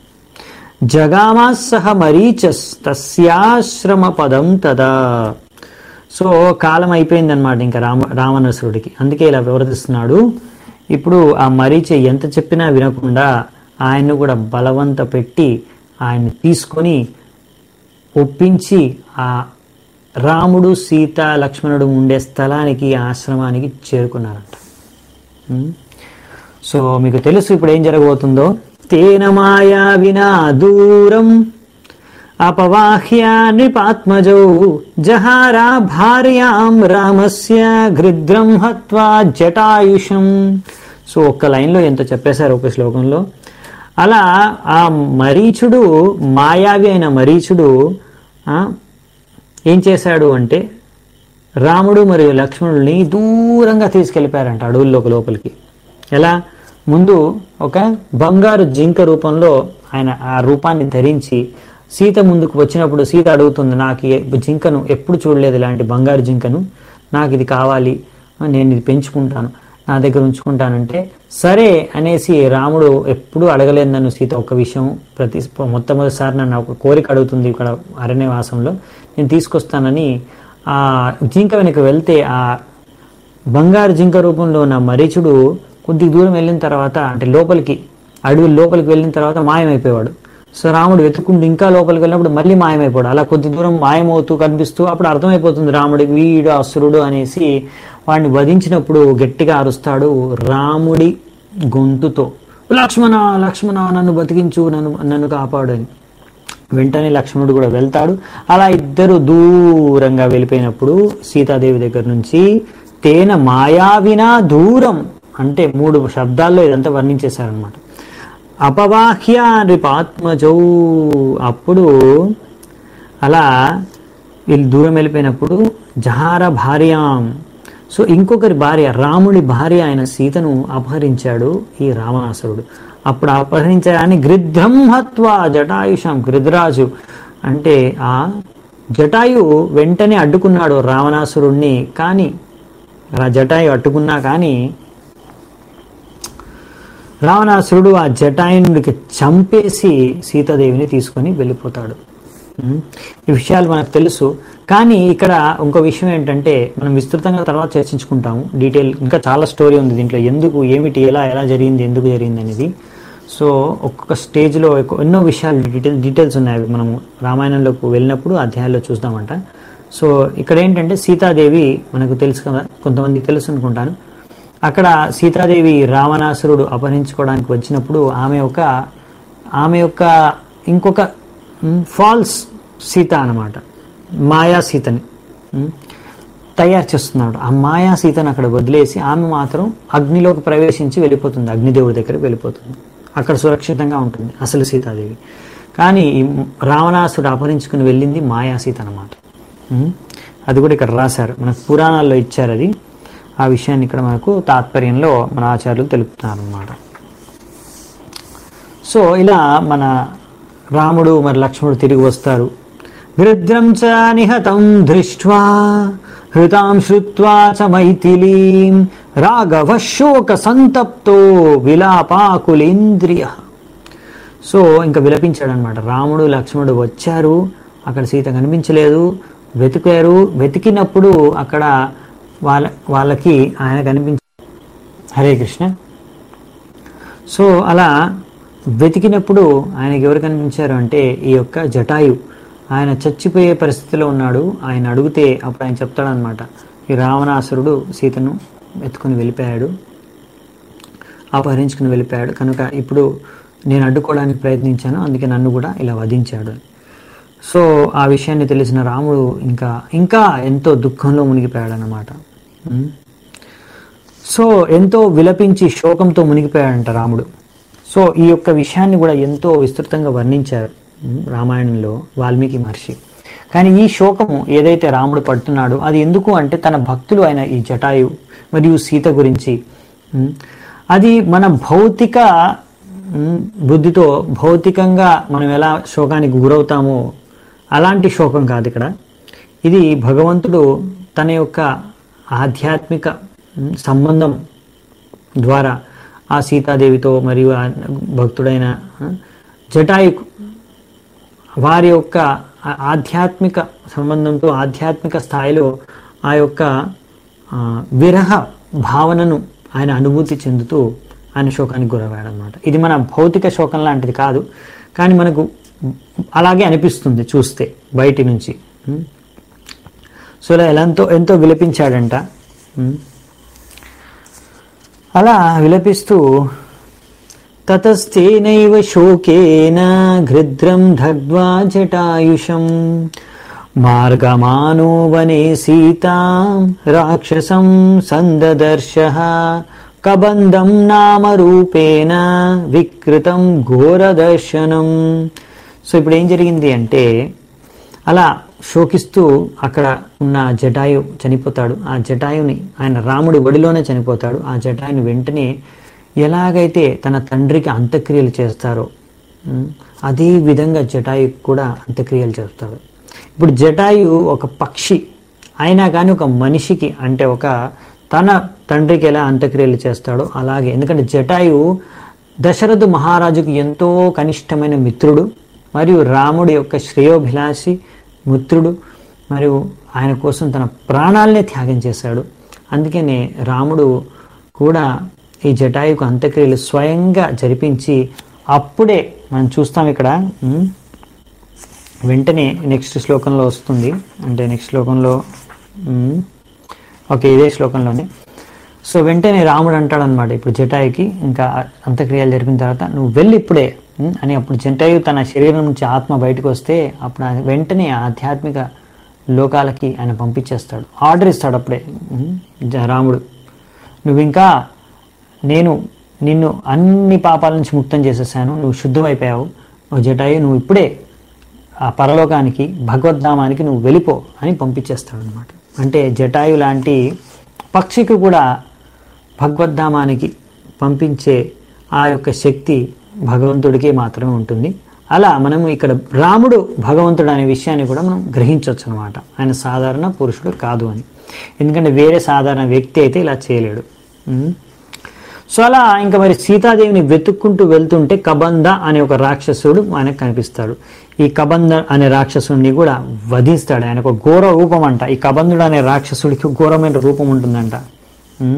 జగామా సహ మరీచస్ తస్యాశ్రమ పదం తదా సో కాలం అయిపోయిందనమాట ఇంకా రామ రావణాసురుడికి అందుకే ఇలా వివరిస్తున్నాడు ఇప్పుడు ఆ మరీచ ఎంత చెప్పినా వినకుండా ఆయన్ను కూడా బలవంత పెట్టి ఆయన్ని తీసుకొని ఒప్పించి ఆ రాముడు సీత లక్ష్మణుడు ఉండే స్థలానికి ఆ ఆశ్రమానికి చేరుకున్నారంట ఉం? సో మీకు తెలుసు ఇప్పుడు ఏం జరగబోతుందో తేన మాయా వినా దూరం అపవాహ్యా నృపాత్మజౌ జహారా భార్యాం రామస్య గృద్రం హత్వా జటాయుషం సో ఒక్క లైన్లో ఎంత చెప్పేశారు ఒక శ్లోకంలో అలా ఆ మరీచుడు మాయావి అయిన మరీచుడు ఆ, ఏం చేశాడు అంటే రాముడు మరియు లక్ష్మణుల్ని దూరంగా తీసుకెళ్ళిపోయారంట అడవుల్లోకి లోపలికి ఎలా ముందు ఒక బంగారు జింక రూపంలో ఆయన ఆ రూపాన్ని ధరించి సీత ముందుకు వచ్చినప్పుడు సీత అడుగుతుంది నాకు ఈ జింకను ఎప్పుడు చూడలేదు ఇలాంటి బంగారు జింకను నాకు ఇది కావాలి నేను ఇది పెంచుకుంటాను నా దగ్గర ఉంచుకుంటానంటే సరే అనేసి రాముడు ఎప్పుడు అడగలేదు నన్ను సీత ఒక విషయం ప్రతి మొట్టమొదటిసారి నన్ను ఒక కోరిక అడుగుతుంది ఇక్కడ అరణ్యవాసంలో నేను తీసుకొస్తానని ఆ జింక వెనక వెళ్తే ఆ బంగారు జింక రూపంలో ఉన్న మరీచుడు కొద్ది దూరం వెళ్ళిన తర్వాత అంటే లోపలికి అడవి లోపలికి వెళ్ళిన తర్వాత మాయమైపోయాడు సో రాముడు వెతుక్కుంటూ ఇంకా లోపలికి వెళ్ళినప్పుడు మళ్ళీ మాయమైపోయాడు అలా కొద్ది దూరం మాయమవుతూ కనిపిస్తూ అప్పుడు అర్థమైపోతుంది రాముడికి వీడు అసురుడు అనేసి వాడిని వధించినప్పుడు గట్టిగా అరుస్తాడు రాముడి గొంతుతో లక్ష్మణ లక్ష్మణ నన్ను బతికించు నన్ను నన్ను కాపాడు అని వెంటనే లక్ష్మణుడు కూడా వెళ్తాడు అలా ఇద్దరు దూరంగా వెళ్ళిపోయినప్పుడు సీతాదేవి దగ్గర నుంచి తేన మాయావినా దూరం అంటే మూడు శబ్దాల్లో ఇదంతా వర్ణించేశారనమాట అపవాహ్య నృపాత్మజౌ అప్పుడు అలా వీళ్ళు దూరం వెళ్ళిపోయినప్పుడు జహార భార్యాం సో ఇంకొకరి భార్య రాముడి భార్య అయిన సీతను అపహరించాడు ఈ రావణాసురుడు అప్పుడు అపహరించాడని గృధ్రం హత్వా జటాయుషం గృధరాజు అంటే ఆ జటాయు వెంటనే అడ్డుకున్నాడు రావణాసురుణ్ణి కానీ ఆ జటాయు అడ్డుకున్నా కానీ రావణాసురుడు ఆ జటాయునుడికి చంపేసి సీతాదేవిని తీసుకొని వెళ్ళిపోతాడు ఉం? ఈ విషయాలు మనకు తెలుసు కానీ ఇక్కడ ఇంకో విషయం ఏంటంటే మనం విస్తృతంగా తర్వాత చర్చించుకుంటాము డీటెయిల్ ఇంకా చాలా స్టోరీ ఉంది దీంట్లో ఎందుకు ఏమిటి ఎలా ఎలా జరిగింది ఎందుకు జరిగింది అనేది సో ఒక్కొక్క స్టేజ్లో ఎక్కు- ఎన్నో విషయాలు డీటెయిల్ డీటెయిల్స్ ఉన్నాయి అవి మనము రామాయణంలోకి వెళ్ళినప్పుడు అధ్యాయాల్లో చూస్తామంట సో ఇక్కడ ఏంటంటే సీతాదేవి మనకు తెలుసు కదా కొంతమందికి తెలుసు అనుకుంటాను అక్కడ సీతాదేవి రావణాసురుడు అపహరించుకోవడానికి వచ్చినప్పుడు ఆమె ఒక ఆమె యొక్క ఇంకొక ఫాల్స్ సీత అన్నమాట మాయా సీతని ఉమ్, తయారు చేస్తున్నాడు ఆ మాయా సీతను అక్కడ వదిలేసి ఆమె మాత్రం అగ్నిలోకి ప్రవేశించి వెళ్ళిపోతుంది అగ్నిదేవుడి దగ్గరికి వెళ్ళిపోతుంది అక్కడ సురక్షితంగా ఉంటుంది అసలు సీతాదేవి కానీ ఈ రావణాసుడు అపహరించుకుని వెళ్ళింది మాయా సీత అనమాట అది కూడా ఇక్కడ రాశారు మనకు పురాణాల్లో ఇచ్చారు అది ఆ విషయాన్ని ఇక్కడ మనకు తాత్పర్యంలో మన ఆచార్యులు తెలుపుతున్నారు అన్నమాట సో ఇలా మన రాముడు మరి లక్ష్మణుడు తిరిగి వస్తారు వృద్రం చ నిహతం దృష్ట్వా హృతాం శ్రుత్వా చ మైథిలీం రాఘవ శోక సంతప్తో విలాపాకులేంద్రియ సో ఇంకా విలపించాడు అనమాట రాముడు లక్ష్మణుడు వచ్చారు అక్కడ సీత కనిపించలేదు వెతికారు వెతికినప్పుడు అక్కడ వాళ్ళ వాళ్ళకి ఆయన కనిపించ హరే కృష్ణ సో అలా వెతికినప్పుడు ఆయనకి ఎవరు కనిపించారు అంటే ఈ యొక్క జటాయు ఆయన చచ్చిపోయే పరిస్థితిలో ఉన్నాడు ఆయన అడిగితే అప్పుడు ఆయన చెప్తాడనమాట ఈ రావణాసురుడు సీతను ఎత్తుకుని వెళ్ళిపోయాడు అపహరించుకుని వెళ్ళిపోయాడు కనుక ఇప్పుడు నేను అడ్డుకోవడానికి ప్రయత్నించాను అందుకే నన్ను కూడా ఇలా వధించాడు సో ఆ విషయాన్ని తెలిసిన రాముడు ఇంకా ఇంకా ఎంతో దుఃఖంలో మునిగిపోయాడు అన్నమాట ఉం. సో ఎంతో విలపించి శోకంతో మునిగిపోయాడంట రాముడు సో ఈ యొక్క విషయాన్ని కూడా ఎంతో విస్తృతంగా వర్ణించారు ఉం, రామాయణంలో వాల్మీకి మహర్షి కానీ ఈ శోకము ఏదైతే రాముడు పడుతున్నాడో అది ఎందుకు అంటే తన భక్తులు అయిన ఈ జటాయు మరియు సీత గురించి ఉం, అది మన భౌతిక ఉం, బుద్ధితో భౌతికంగా మనం ఎలా శోకానికి గురవుతామో అలాంటి శోకం కాదు ఇక్కడ ఇది భగవంతుడు తన యొక్క ఆధ్యాత్మిక ఉం, సంబంధం ద్వారా ఆ సీతాదేవితో మరియు ఆ భక్తుడైన ఆ, జటాయు వారి యొక్క ఆ- ఆధ్యాత్మిక సంబంధంతో ఆధ్యాత్మిక స్థాయిలో ఆ యొక్క ఆ, విరహ భావనను ఆయన అనుభూతి చెందుతూ ఆయన శోకానికి గురయ్యాడు అనమాట ఇది మన భౌతిక శోకం లాంటిది కాదు కానీ మనకు అలాగే అనిపిస్తుంది చూస్తే బయటి నుంచి ఉం? సో ఇలా ఎలా ఎంతో ఎంతో విలపించాడంట ఉం? అలా విలపిస్తూ తతస్థేనైవ శోకేన గృద్రం దగ్ధ్వా జటాయుషం మార్గమానో వనే సీతాం రాక్షసం సందదర్శ కబంధం నామ రూపేణ వికృతం ఘోరదర్శనం సో ఇప్పుడు ఏం జరిగింది అంటే అలా శోకిస్తూ అక్కడ ఉన్న జటాయు చనిపోతాడు ఆ జటాయుని ఆయన రాముడి ఒడిలోనే చనిపోతాడు ఆ జటాయుని వెంటనే ఎలాగైతే తన తండ్రికి అంత్యక్రియలు చేస్తారో ఉమ్, అదే విధంగా జటాయు కూడా అంత్యక్రియలు చేస్తాడు ఇప్పుడు జటాయు ఒక పక్షి అయినా కానీ ఒక మనిషికి అంటే ఒక తన తండ్రికి ఎలా అంత్యక్రియలు చేస్తాడో అలాగే ఎందుకంటే జటాయు దశరథు మహారాజుకు ఎంతో కనిష్టమైన మిత్రుడు మరియు రాముడి యొక్క శ్రేయోభిలాషి మిత్రుడు మరియు ఆయన కోసం తన ప్రాణాలనే త్యాగం చేశాడు అందుకనే రాముడు కూడా ఈ జటాయుకు అంత్యక్రియలు స్వయంగా జరిపించి అప్పుడే మనం చూస్తాం ఇక్కడ ఉమ్, వెంటనే నెక్స్ట్ శ్లోకంలో వస్తుంది అంటే నెక్స్ట్ శ్లోకంలో ఉమ్, ఓకే ఇదే శ్లోకంలోనే సో వెంటనే రాముడు అంటాడు అనమాట ఇప్పుడు జటాయుకి ఇంకా అంత్యక్రియలు జరిపిన తర్వాత నువ్వు వెళ్ళి ఇప్పుడే ఉమ్, అని అప్పుడు జటాయు తన శరీరం నుంచి ఆత్మ బయటకు వస్తే అప్పుడు ఆయన వెంటనే ఆధ్యాత్మిక లోకాలకి ఆయన పంపించేస్తాడు ఆర్డర్ ఇస్తాడు అప్పుడే ఉమ్, జ- రాముడు నువ్వు ఇంకా నేను నిన్ను అన్ని పాపాల నుంచి ముక్తం చేసేసాను నువ్వు శుద్ధమైపోయావు ఓ జటాయు నువ్వు ఇప్పుడే ఆ పరలోకానికి భగవద్ధామానికి నువ్వు వెళ్ళిపో అని పంపించేస్తాడు అనమాట అంటే జటాయు లాంటి పక్షికి కూడా భగవద్ధామానికి పంపించే ఆ యొక్క శక్తి భగవంతుడికే మాత్రమే ఉంటుంది అలా మనం ఇక్కడ రాముడు భగవంతుడు అనే విషయాన్ని కూడా మనం గ్రహించవచ్చు అనమాట ఆయన సాధారణ పురుషుడు కాదు అని ఎందుకంటే వేరే సాధారణ వ్యక్తి అయితే ఇలా చేయలేడు ఉం? సో అలా ఇంకా మరి సీతాదేవిని వెతుక్కుంటూ వెళ్తుంటే కబంధ అనే ఒక రాక్షసుడు ఆయనకు కనిపిస్తాడు ఈ కబంధ అనే రాక్షసుడిని కూడా వధిస్తాడు ఆయనకు ఒక ఘోర రూపం అంట ఈ కబంధుడు అనే రాక్షసుడికి ఘోరమైన రూపం ఉంటుందంట ఉం?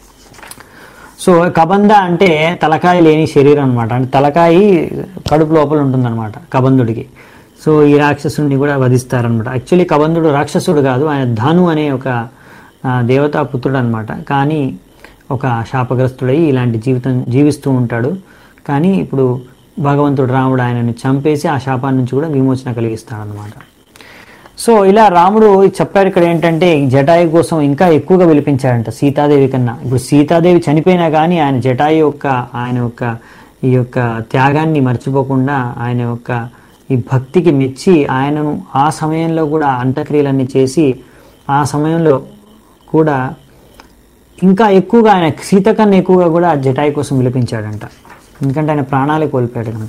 సో కబంధ అంటే తలకాయ లేని శరీరం అనమాట అంటే తలకాయ కడుపు లోపల ఉంటుందన్నమాట కబంధుడికి సో ఈ రాక్షసుడిని కూడా వధిస్తారనమాట యాక్చువల్లీ కబంధుడు రాక్షసుడు కాదు ఆయన ధను అనే ఒక ఆ, దేవతా పుత్రుడు అనమాట కానీ ఒక శాపగ్రస్తుడై ఇలాంటి జీవితం జీవిస్తూ ఉంటాడు కానీ ఇప్పుడు భగవంతుడు రాముడు ఆయనను చంపేసి ఆ శాపాన్ని నుంచి కూడా విమోచన కలిగిస్తాడనమాట సో ఇలా రాముడు చెప్పారు ఇక్కడ ఏంటంటే ఈ జటాయు కోసం ఇంకా ఎక్కువగా విలిపించాడంట సీతాదేవి కన్నా ఇప్పుడు సీతాదేవి చనిపోయినా కానీ ఆయన జటాయు యొక్క ఆయన యొక్క ఈ యొక్క త్యాగాన్ని మర్చిపోకుండా ఆయన యొక్క ఈ భక్తికి మెచ్చి ఆయనను ఆ సమయంలో కూడా అంత్యక్రియలన్నీ చేసి ఆ సమయంలో కూడా ఇంకా ఎక్కువగా ఆయన సీత కన్నా ఎక్కువగా కూడా ఆ జటాయి కోసం విలిపించాడంట ఎందుకంటే ఆయన ప్రాణాలే కోల్పోయాడు కనుక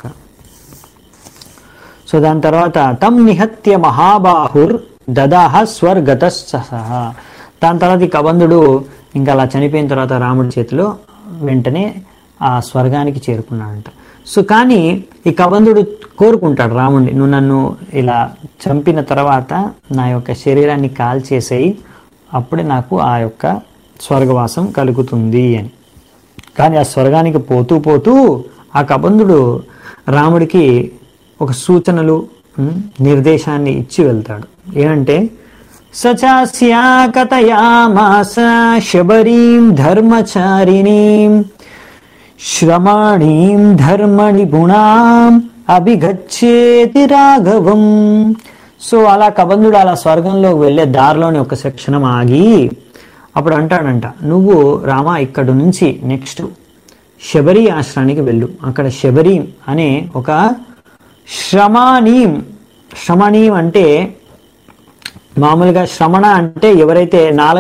సో దాని తర్వాత తం నిహత్య మహాబాహుర్ దదాహ స్వర్గత సహ దాని తర్వాత ఈ కబంధుడు ఇంకా అలా చనిపోయిన తర్వాత రాముడి చేతిలో వెంటనే ఆ స్వర్గానికి చేరుకున్నాడంట సో కానీ ఈ కబంధుడు కోరుకుంటాడు రాముడిని నువ్వు నన్ను ఇలా చంపిన తర్వాత నా యొక్క శరీరాన్ని కాల్చేసేయి అప్పుడే నాకు ఆ యొక్క స్వర్గవాసం కలుగుతుంది అని కానీ ఆ స్వర్గానికి పోతూ పోతూ ఆ కబంధుడు రాముడికి ఒక సూచనలు ఉమ్, నిర్దేశాన్ని ఇచ్చి వెళ్తాడు ఏమంటే సచాస్యా కథయామాస శబరీం ధర్మచారిణీం శ్రమణీం ధర్మనిపుణాం అభిగచ్చేతి రాఘవం సో అలా కబంధుడు అలా స్వర్గంలోకి వెళ్ళే దారిలోని ఒక సెక్షనం ఆగి అప్పుడు అంటాడంట నువ్వు రామ ఇక్కడ నుంచి నెక్స్ట్ శబరి ఆశ్రమానికి వెళ్ళు అక్కడ శబరి అనే ఒక శ్రమణీం శ్రమణీం అంటే మామూలుగా శ్రమణ అంటే ఎవరైతే నాలుగు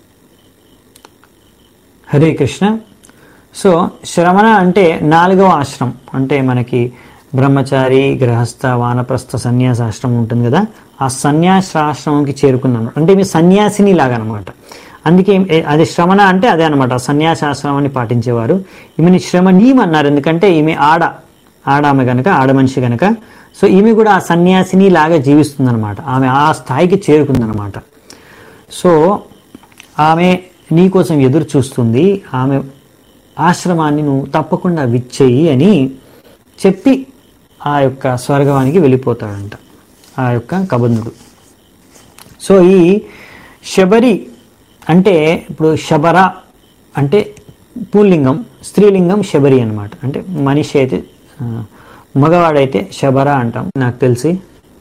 హరే కృష్ణ సో శ్రమణ అంటే నాలుగవ ఆశ్రమం అంటే మనకి బ్రహ్మచారి గృహస్థ వానప్రస్థ సన్యాసాశ్రమం ఉంటుంది కదా ఆ సన్యాసాశ్రమంకి చేరుకున్నాను అంటే మీ సన్యాసిని లాగా అనమాట అందుకే ఏ- అది శ్రమణ అంటే అదే అనమాట సన్యాసాశ్రమాన్ని పాటించేవారు ఈమెని శ్రమణీయం అన్నారు ఎందుకంటే ఈమె ఆడ ఆడ ఆమె గనక ఆడ మనిషి గనక సో ఈమె కూడా ఆ సన్యాసిని లాగా జీవిస్తుందన్నమాట ఆమె ఆ స్థాయికి చేరుకుందనమాట సో ఆమె నీ కోసం ఎదురు చూస్తుంది ఆమె ఆశ్రమాన్ని నువ్వు తప్పకుండా విచ్చేయి అని చెప్పి ఆ యొక్క స్వర్గానికి వెళ్ళిపోతాడంట ఆ యొక్క కబంధుడు సో ఈ శబరి అంటే ఇప్పుడు శబర అంటే పుల్లింగం స్త్రీలింగం శబరి అన్నమాట అంటే మనిషి అయితే ఆ, మగవాడైతే శబర అంటాం నాకు తెలిసి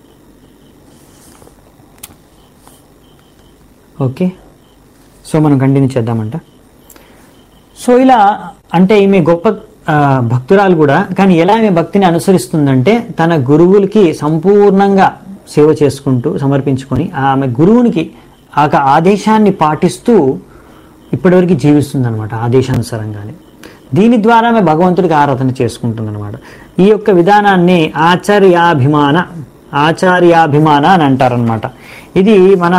ఓకే సో మనం కంటిన్యూ చేద్దామంట సో ఇలా అంటే ఈమె గొప్ప ఆ, భక్తురాలు కూడా కానీ ఎలా ఆమె భక్తిని అనుసరిస్తుందంటే తన గురువులకి సంపూర్ణంగా సేవ చేసుకుంటూ సమర్పించుకొని ఆమె గురువునికి ఆ యొక్క ఆదేశాన్ని పాటిస్తూ ఇప్పటివరకు జీవిస్తుందన్నమాట ఆదేశానుసారంగానే దీని ద్వారా ఆమె భగవంతుడికి ఆరాధన చేసుకుంటుందన్నమాట ఈ యొక్క విధానాన్ని ఆచార్యాభిమాన ఆచార్యాభిమాన అని అంటారనమాట ఇది మన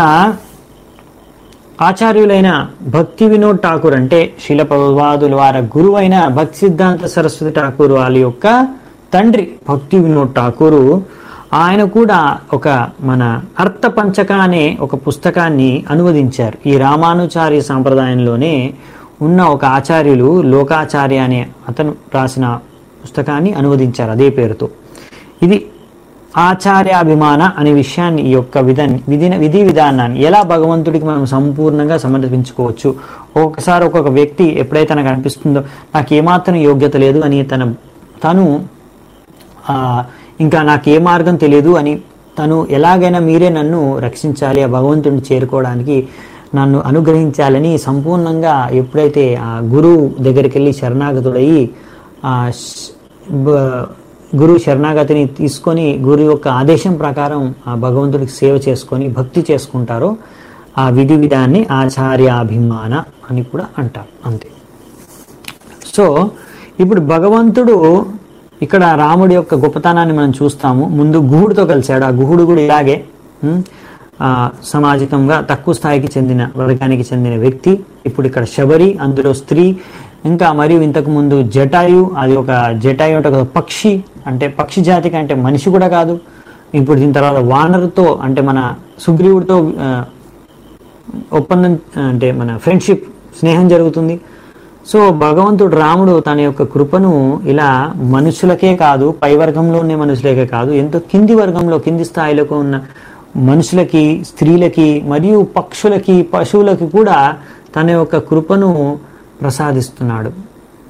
ఆచార్యులైన భక్తి వినోద్ ఠాకూర్ అంటే శిల ప్రభువాదుల వారి గురువైన భక్తి సిద్ధాంత సరస్వతి ఠాకూర్ వాళ్ళ యొక్క తండ్రి భక్తి వినోద్ ఠాకూరు ఆయన కూడా ఒక మన అర్థ పంచక అనే ఒక పుస్తకాన్ని అనువదించారు ఈ రామానుచార్య సాంప్రదాయంలోనే ఉన్న ఒక ఆచార్యులు లోకాచార్య అనే అతను రాసిన పుస్తకాన్ని అనువదించారు అదే పేరుతో ఇది ఆచార్యాభిమాన అనే విషయాన్ని ఈ యొక్క విధ విధి విధి విధానాన్ని ఎలా భగవంతుడికి మనం సంపూర్ణంగా సమర్పించుకోవచ్చు ఒక్కొక్కసారి ఒక్కొక్క వ్యక్తి ఎప్పుడైతే నాకు అనిపిస్తుందో నాకు ఏమాత్రం యోగ్యత లేదు అని తన తను ఆ, ఇంకా నాకు ఏ మార్గం తెలియదు అని తను ఎలాగైనా మీరే నన్ను రక్షించాలి ఆ భగవంతుడిని చేరుకోవడానికి నన్ను అనుగ్రహించాలని సంపూర్ణంగా ఎప్పుడైతే ఆ గురువు దగ్గరికి వెళ్ళి శరణాగతుడయి ఆ శ్- బ- గురువు శరణాగతిని తీసుకొని గురు యొక్క ఆదేశం ప్రకారం ఆ భగవంతుడికి సేవ చేసుకొని భక్తి చేసుకుంటారో ఆ విధి విధాన్ని ఆచార్యాభిమాన అని కూడా అంటారు అంతే సో ఇప్పుడు భగవంతుడు ఇక్కడ రాముడి యొక్క గొప్పతనాన్ని మనం చూస్తాము ముందు గుహుడితో కలిశాడు ఆ గుహుడు కూడా ఇలాగే ఉమ్, ఆ, సామాజికంగా తక్కువ స్థాయికి చెందిన వర్గానికి చెందిన వ్యక్తి ఇప్పుడు ఇక్కడ శబరి అందులో స్త్రీ ఇంకా మరియు ఇంతకు ముందు జటాయు అది ఒక జటాయు అంటే ఒక పక్షి అంటే పక్షి జాతికి అంటే మనిషి కూడా కాదు ఇప్పుడు దీని తర్వాత వానరుతో అంటే మన సుగ్రీవుడితో ఆ, ఒప్పందం అంటే మన ఫ్రెండ్షిప్ స్నేహం జరుగుతుంది సో భగవంతుడు రాముడు తన యొక్క కృపను ఇలా మనుషులకే కాదు పై వర్గంలో ఉన్న మనుషులకే కాదు ఎంతో కింది వర్గంలో కింది స్థాయిలో ఉన్న మనుషులకి స్త్రీలకి మరియు పక్షులకి పశువులకి కూడా తన యొక్క కృపను ప్రసాదిస్తున్నాడు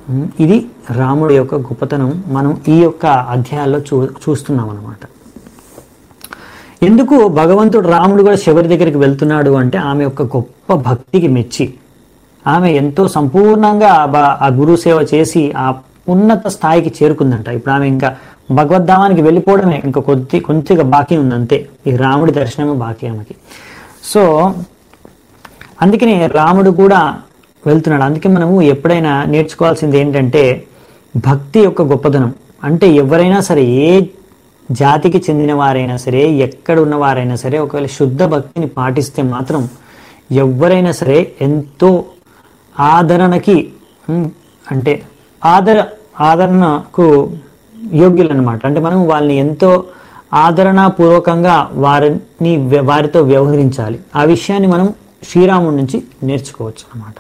ఉమ్, ఇది రాముడి యొక్క గొప్పతనం మనం ఈ యొక్క అధ్యాయాల్లో చూ చూస్తున్నాం అన్నమాట ఎందుకు భగవంతుడు రాముడు కూడా శబరి దగ్గరికి వెళ్తున్నాడు అంటే ఆమె యొక్క గొప్ప భక్తికి మెచ్చి ఆమె ఎంతో సంపూర్ణంగా బ- ఆ గురు సేవ చేసి ఆ ఉన్నత స్థాయికి చేరుకుందంట ఇప్పుడు ఆమె ఇంకా భగవద్ధామానికి వెళ్ళిపోవడమే ఇంకా కొద్ది కొద్దిగా బాకీ ఉంది అంతే ఈ రాముడి దర్శనమే బాకీ ఆమెకి సో అందుకనే రాముడు కూడా వెళ్తున్నాడు అందుకే మనము ఎప్పుడైనా నేర్చుకోవాల్సింది ఏంటంటే భక్తి యొక్క గొప్పతనం అంటే ఎవరైనా సరే ఏ జాతికి చెందిన వారైనా సరే ఎక్కడ ఉన్నవారైనా సరే ఒకవేళ శుద్ధ భక్తిని పాటిస్తే మాత్రం ఎవరైనా సరే ఎంతో ఆదరణకి ఉమ్, అంటే ఆదర ఆదరణకు యోగ్యులు అనమాట అంటే మనం వాళ్ళని ఎంతో ఆదరణపూర్వకంగా వారిని వారితో వ్యవహరించాలి ఆ విషయాన్ని మనం శ్రీరాముడి నుంచి నేర్చుకోవచ్చు అన్నమాట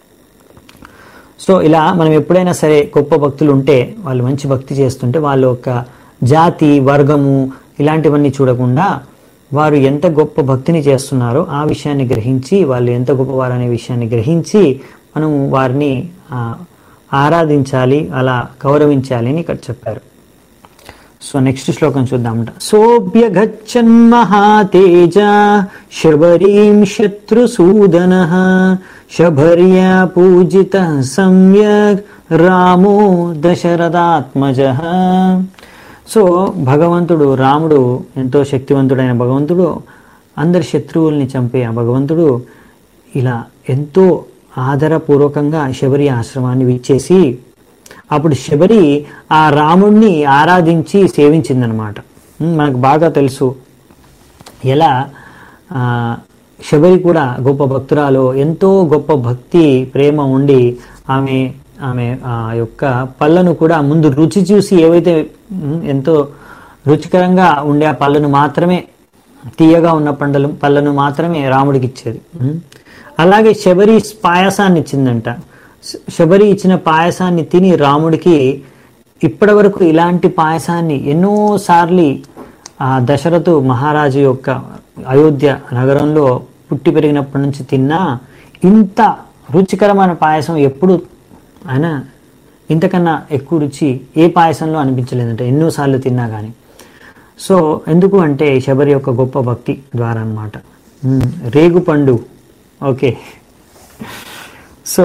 సో ఇలా మనం ఎప్పుడైనా సరే గొప్ప భక్తులు ఉంటే వాళ్ళు మంచి భక్తి చేస్తుంటే వాళ్ళ యొక్క జాతి వర్గము ఇలాంటివన్నీ చూడకుండా వారు ఎంత గొప్ప భక్తిని చేస్తున్నారో ఆ విషయాన్ని గ్రహించి వాళ్ళు ఎంత గొప్పవారు అనే విషయాన్ని గ్రహించి మనం వారిని ఆ, ఆరాధించాలి అలా గౌరవించాలి అని ఇక్కడ చెప్పారు సో నెక్స్ట్ శ్లోకం చూద్దామంట సోభ్యగచ్చన్ మహాతేజ శబరీం శత్రుసూదన శబర్యా పూజిత సమ్యక్ రామో దశరథాత్మజ సో భగవంతుడు రాముడు ఎంతో శక్తివంతుడైన భగవంతుడు అందరి శత్రువుల్ని చంపే ఆ భగవంతుడు ఇలా ఎంతో ఆదరపూర్వకంగా శబరి ఆశ్రమాన్ని విచ్చేసి అప్పుడు శబరి ఆ రాముణ్ణి ఆరాధించి సేవించిందనమాట ఉమ్, మనకు బాగా తెలుసు ఎలా ఆ, శబరి కూడా గొప్ప భక్తురాలు ఎంతో గొప్ప భక్తి ప్రేమ ఉండి ఆమె ఆమె ఆ యొక్క పళ్ళను కూడా ముందు రుచి చూసి ఏవైతే ఉమ్, ఎంతో రుచికరంగా ఉండే ఆ పళ్ళను మాత్రమే తీయగా ఉన్న పండలు పళ్ళను మాత్రమే రాముడికి ఇచ్చేది ఉమ్. అలాగే శబరి పాయసాన్ని ఇచ్చిందంట శ- శబరి ఇచ్చిన పాయసాన్ని తిని రాముడికి ఇప్పటి వరకు ఇలాంటి పాయసాన్ని ఎన్నోసార్లు ఆ దశరథు మహారాజు యొక్క అయోధ్య నగరంలో పుట్టి పెరిగినప్పటి నుంచి తిన్నా ఇంత రుచికరమైన పాయసం ఎప్పుడు ఆయన ఇంతకన్నా ఎక్కువ రుచి ఏ పాయసంలో అనిపించలేదంట ఎన్నోసార్లు తిన్నా కానీ సో ఎందుకు అంటే శబరి యొక్క గొప్ప భక్తి ద్వారా అనమాట రేగు పండు ఓకే సో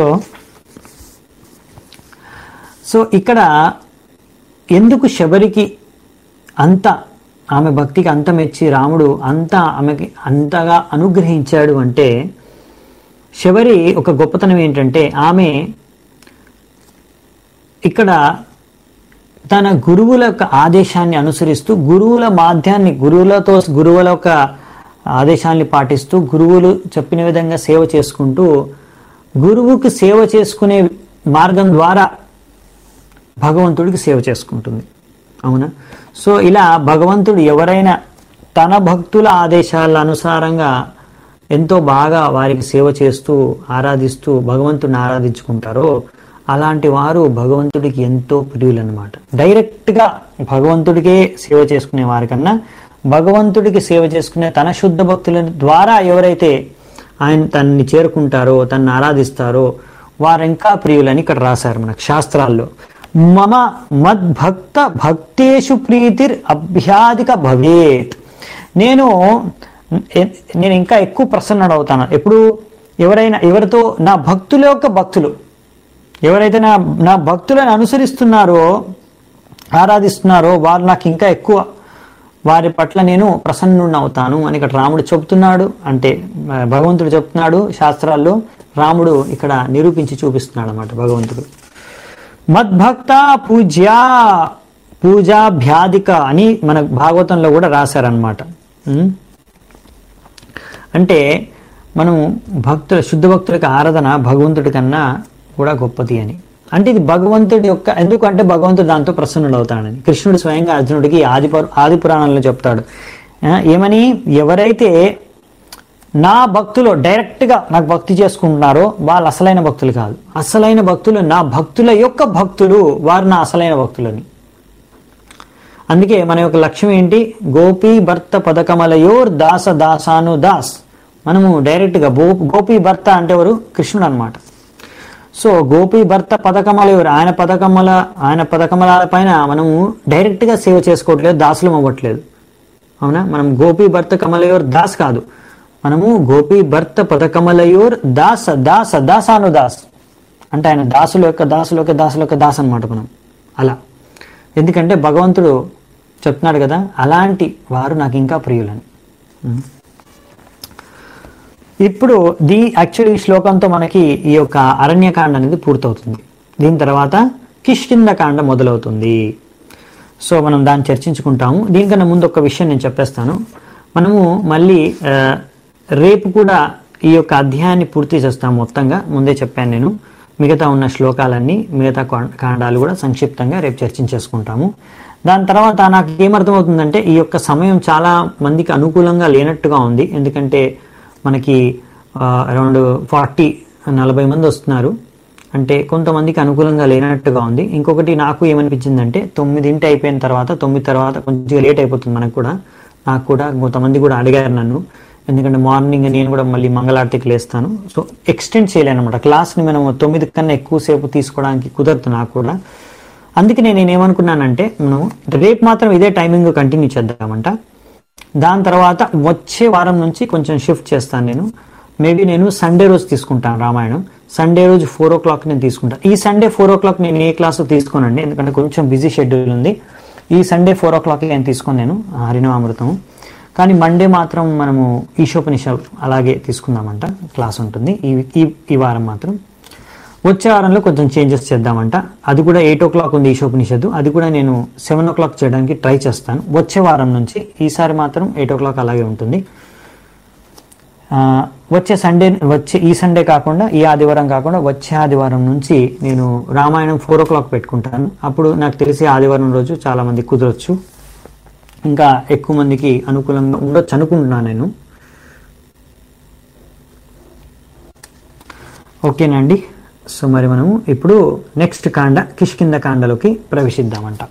సో ఇక్కడ ఎందుకు శబరికి అంత ఆమె భక్తికి అంత మెచ్చి రాముడు అంత ఆమెకి అంతగా అనుగ్రహించాడు అంటే శబరి ఒక గొప్పతనం ఏంటంటే ఆమె ఇక్కడ తన గురువుల యొక్క ఆదేశాన్ని అనుసరిస్తూ గురువుల మాధ్యాన్ని గురువులతో గురువుల యొక్క ఆదేశాన్ని పాటిస్తూ గురువులు చెప్పిన విధంగా సేవ చేసుకుంటూ గురువుకి సేవ చేసుకునే మార్గం ద్వారా భగవంతుడికి సేవ చేసుకుంటుంది అవునా సో ఇలా భగవంతుడు ఎవరైనా తన భక్తుల ఆదేశాల అనుసారంగా ఎంతో బాగా వారికి సేవ చేస్తూ ఆరాధిస్తూ భగవంతుడిని ఆరాధించుకుంటారో అలాంటి వారు భగవంతుడికి ఎంతో ప్రియులన్నమాట డైరెక్ట్గా భగవంతుడికే సేవ చేసుకునే వారికన్నా భగవంతుడికి సేవ చేసుకునే తన శుద్ధ భక్తుల ద్వారా ఎవరైతే ఆయన తనని చేరుకుంటారో తనని ఆరాధిస్తారో వారు ఇంకా ప్రియులని ఇక్కడ రాశారు మనకు శాస్త్రాల్లో మమ మద్భక్త భక్తేషు ప్రీతిర్ అభ్యాధిక భవేత్ నేను నేను ఇంకా ఎక్కువ ప్రసన్నుడవుతాను ఎప్పుడు ఎవరైనా ఎవరితో నా భక్తుల యొక్క భక్తులు ఎవరైతే నా నా భక్తులను అనుసరిస్తున్నారో ఆరాధిస్తున్నారో వారు నాకు ఇంకా ఎక్కువ వారి పట్ల నేను ప్రసన్నుడిని అవుతాను అని ఇక్కడ రాముడు చెప్తున్నాడు అంటే ఆ, భగవంతుడు చెప్తున్నాడు శాస్త్రాల్లో రాముడు ఇక్కడ నిరూపించి చూపిస్తున్నాడు అనమాట భగవంతుడు మద్భక్త పూజ్యా పూజాభ్యాధిక అని మన భాగవతంలో కూడా రాశారనమాట ఉం? అంటే మనం భక్తుల శుద్ధ భక్తులకు ఆరాధన భగవంతుడి కన్నా కూడా గొప్పది అని అంటే ఇది భగవంతుడి యొక్క ఎందుకంటే భగవంతుడు దాంతో ప్రసన్నుడు అవుతాడని కృష్ణుడు స్వయంగా అర్జునుడికి ఆది పుర- ఆది పురాణంలో చెప్తాడు ఆ, ఏమని ఎవరైతే నా భక్తులు డైరెక్ట్గా నాకు భక్తి చేసుకుంటున్నారో వాళ్ళు అసలైన భక్తులు కాదు అసలైన భక్తులు నా భక్తుల యొక్క భక్తులు వారు నా అసలైన భక్తులని అందుకే మన యొక్క లక్ష్యం ఏంటి గోపీ భర్త పదకమలయోర్ దాస దాసాను దాస్ మనము డైరెక్ట్గా గో గోపీ భర్త అంటే ఎవరు కృష్ణుడు అనమాట సో గోపి భర్త పదకమల ఎవరు ఆయన పదకమల ఆయన పదకమలాల పైన మనము డైరెక్ట్గా సేవ చేసుకోవట్లేదు దాసులం అవ్వట్లేదు అవునా మనం గోపి భర్త కమలయోర్ దాస్ కాదు మనము గోపి భర్త పదకమలయోర్ దాస దాస దాసాను దాస్ అంటే ఆయన దాసుల యొక్క దాసుల యొక్క దాసుల యొక్క దాస్ అనమాట మనం అలా ఎందుకంటే భగవంతుడు చెప్తున్నాడు కదా అలాంటి వారు నాకు ఇంకా ప్రియులని ఉం. ఇప్పుడు దీ యాక్చువల్లీ ఈ శ్లోకంతో మనకి ఈ యొక్క అరణ్యకాండ అనేది పూర్తవుతుంది దీని తర్వాత కిష్కిందకాండ మొదలవుతుంది సో మనం దాన్ని చర్చించుకుంటాము దీనికన్నా ముందు ఒక విషయం నేను చెప్పేస్తాను మనము మళ్ళీ ఆ, రేపు కూడా ఈ యొక్క అధ్యాయాన్ని పూర్తి చేస్తాం మొత్తంగా ముందే చెప్పాను నేను మిగతా ఉన్న శ్లోకాలన్నీ మిగతా కా- కాండాలు కూడా సంక్షిప్తంగా రేపు చర్చించేసుకుంటాము దాని తర్వాత నాకు ఏమర్థమవుతుందంటే ఈ యొక్క సమయం చాలా మందికి అనుకూలంగా లేనట్టుగా ఉంది ఎందుకంటే మనకి అరౌండ్ ఫార్టీ నలభై మంది వస్తున్నారు అంటే కొంతమందికి అనుకూలంగా లేనట్టుగా ఉంది ఇంకొకటి నాకు ఏమనిపించిందంటే తొమ్మిదింటి అయిపోయిన తర్వాత తొమ్మిది తర్వాత కొంచెం లేట్ అయిపోతుంది మనకు కూడా నాకు కూడా కొంతమంది కూడా అడిగారు నన్ను ఎందుకంటే మార్నింగ్ నేను కూడా మళ్ళీ మంగళారతికి లేస్తాను సో ఎక్స్టెండ్ చేయలేను అనమాట క్లాస్ని మనం తొమ్మిది కన్నా ఎక్కువసేపు తీసుకోవడానికి కుదరదు నాకు కూడా అందుకనే నేను ఏమనుకున్నానంటే మనం రేపు మాత్రం ఇదే టైమింగ్ కంటిన్యూ చేద్దామంట దాని తర్వాత వచ్చే వారం నుంచి కొంచెం షిఫ్ట్ చేస్తాను నేను మేబీ నేను సండే రోజు తీసుకుంటాను రామాయణం సండే రోజు ఫోర్ ఓ క్లాక్ నేను తీసుకుంటాను ఈ సండే ఫోర్ ఓ క్లాక్ నేను ఏ క్లాస్ తీసుకోనండి ఎందుకంటే కొంచెం బిజీ షెడ్యూల్ ఉంది ఈ సండే ఫోర్ ఓ క్లాక్ నేను తీసుకొని నేను హరినవామృతం కానీ మండే మాత్రం మనము ఈశోపనిషత్ అలాగే తీసుకుందామంట క్లాస్ ఉంటుంది ఈ ఈ ఈ వారం మాత్రం వచ్చే వారంలో కొంచెం చేంజెస్ చేద్దామంట అది కూడా ఎయిట్ ఓ క్లాక్ ఉంది ఈశోపనిషత్తు అది కూడా నేను సెవెన్ ఓ క్లాక్ చేయడానికి ట్రై చేస్తాను వచ్చే వారం నుంచి ఈసారి మాత్రం ఎయిట్ ఓ క్లాక్ అలాగే ఉంటుంది ఆ, వచ్చే సండే వచ్చే ఈ సండే కాకుండా ఈ ఆదివారం కాకుండా వచ్చే ఆదివారం నుంచి నేను రామాయణం ఫోర్ ఓ క్లాక్ పెట్టుకుంటాను అప్పుడు నాకు తెలిసి ఆదివారం రోజు చాలా మంది కుదరొచ్చు ఇంకా ఎక్కువ మందికి అనుకూలంగా ఉండొచ్చు అనుకుంటున్నాను నేను ఓకేనండి సో మరి మనము ఇప్పుడు నెక్స్ట్ కాండ కిష్కింద కాండలోకి ప్రవేశిద్దామంట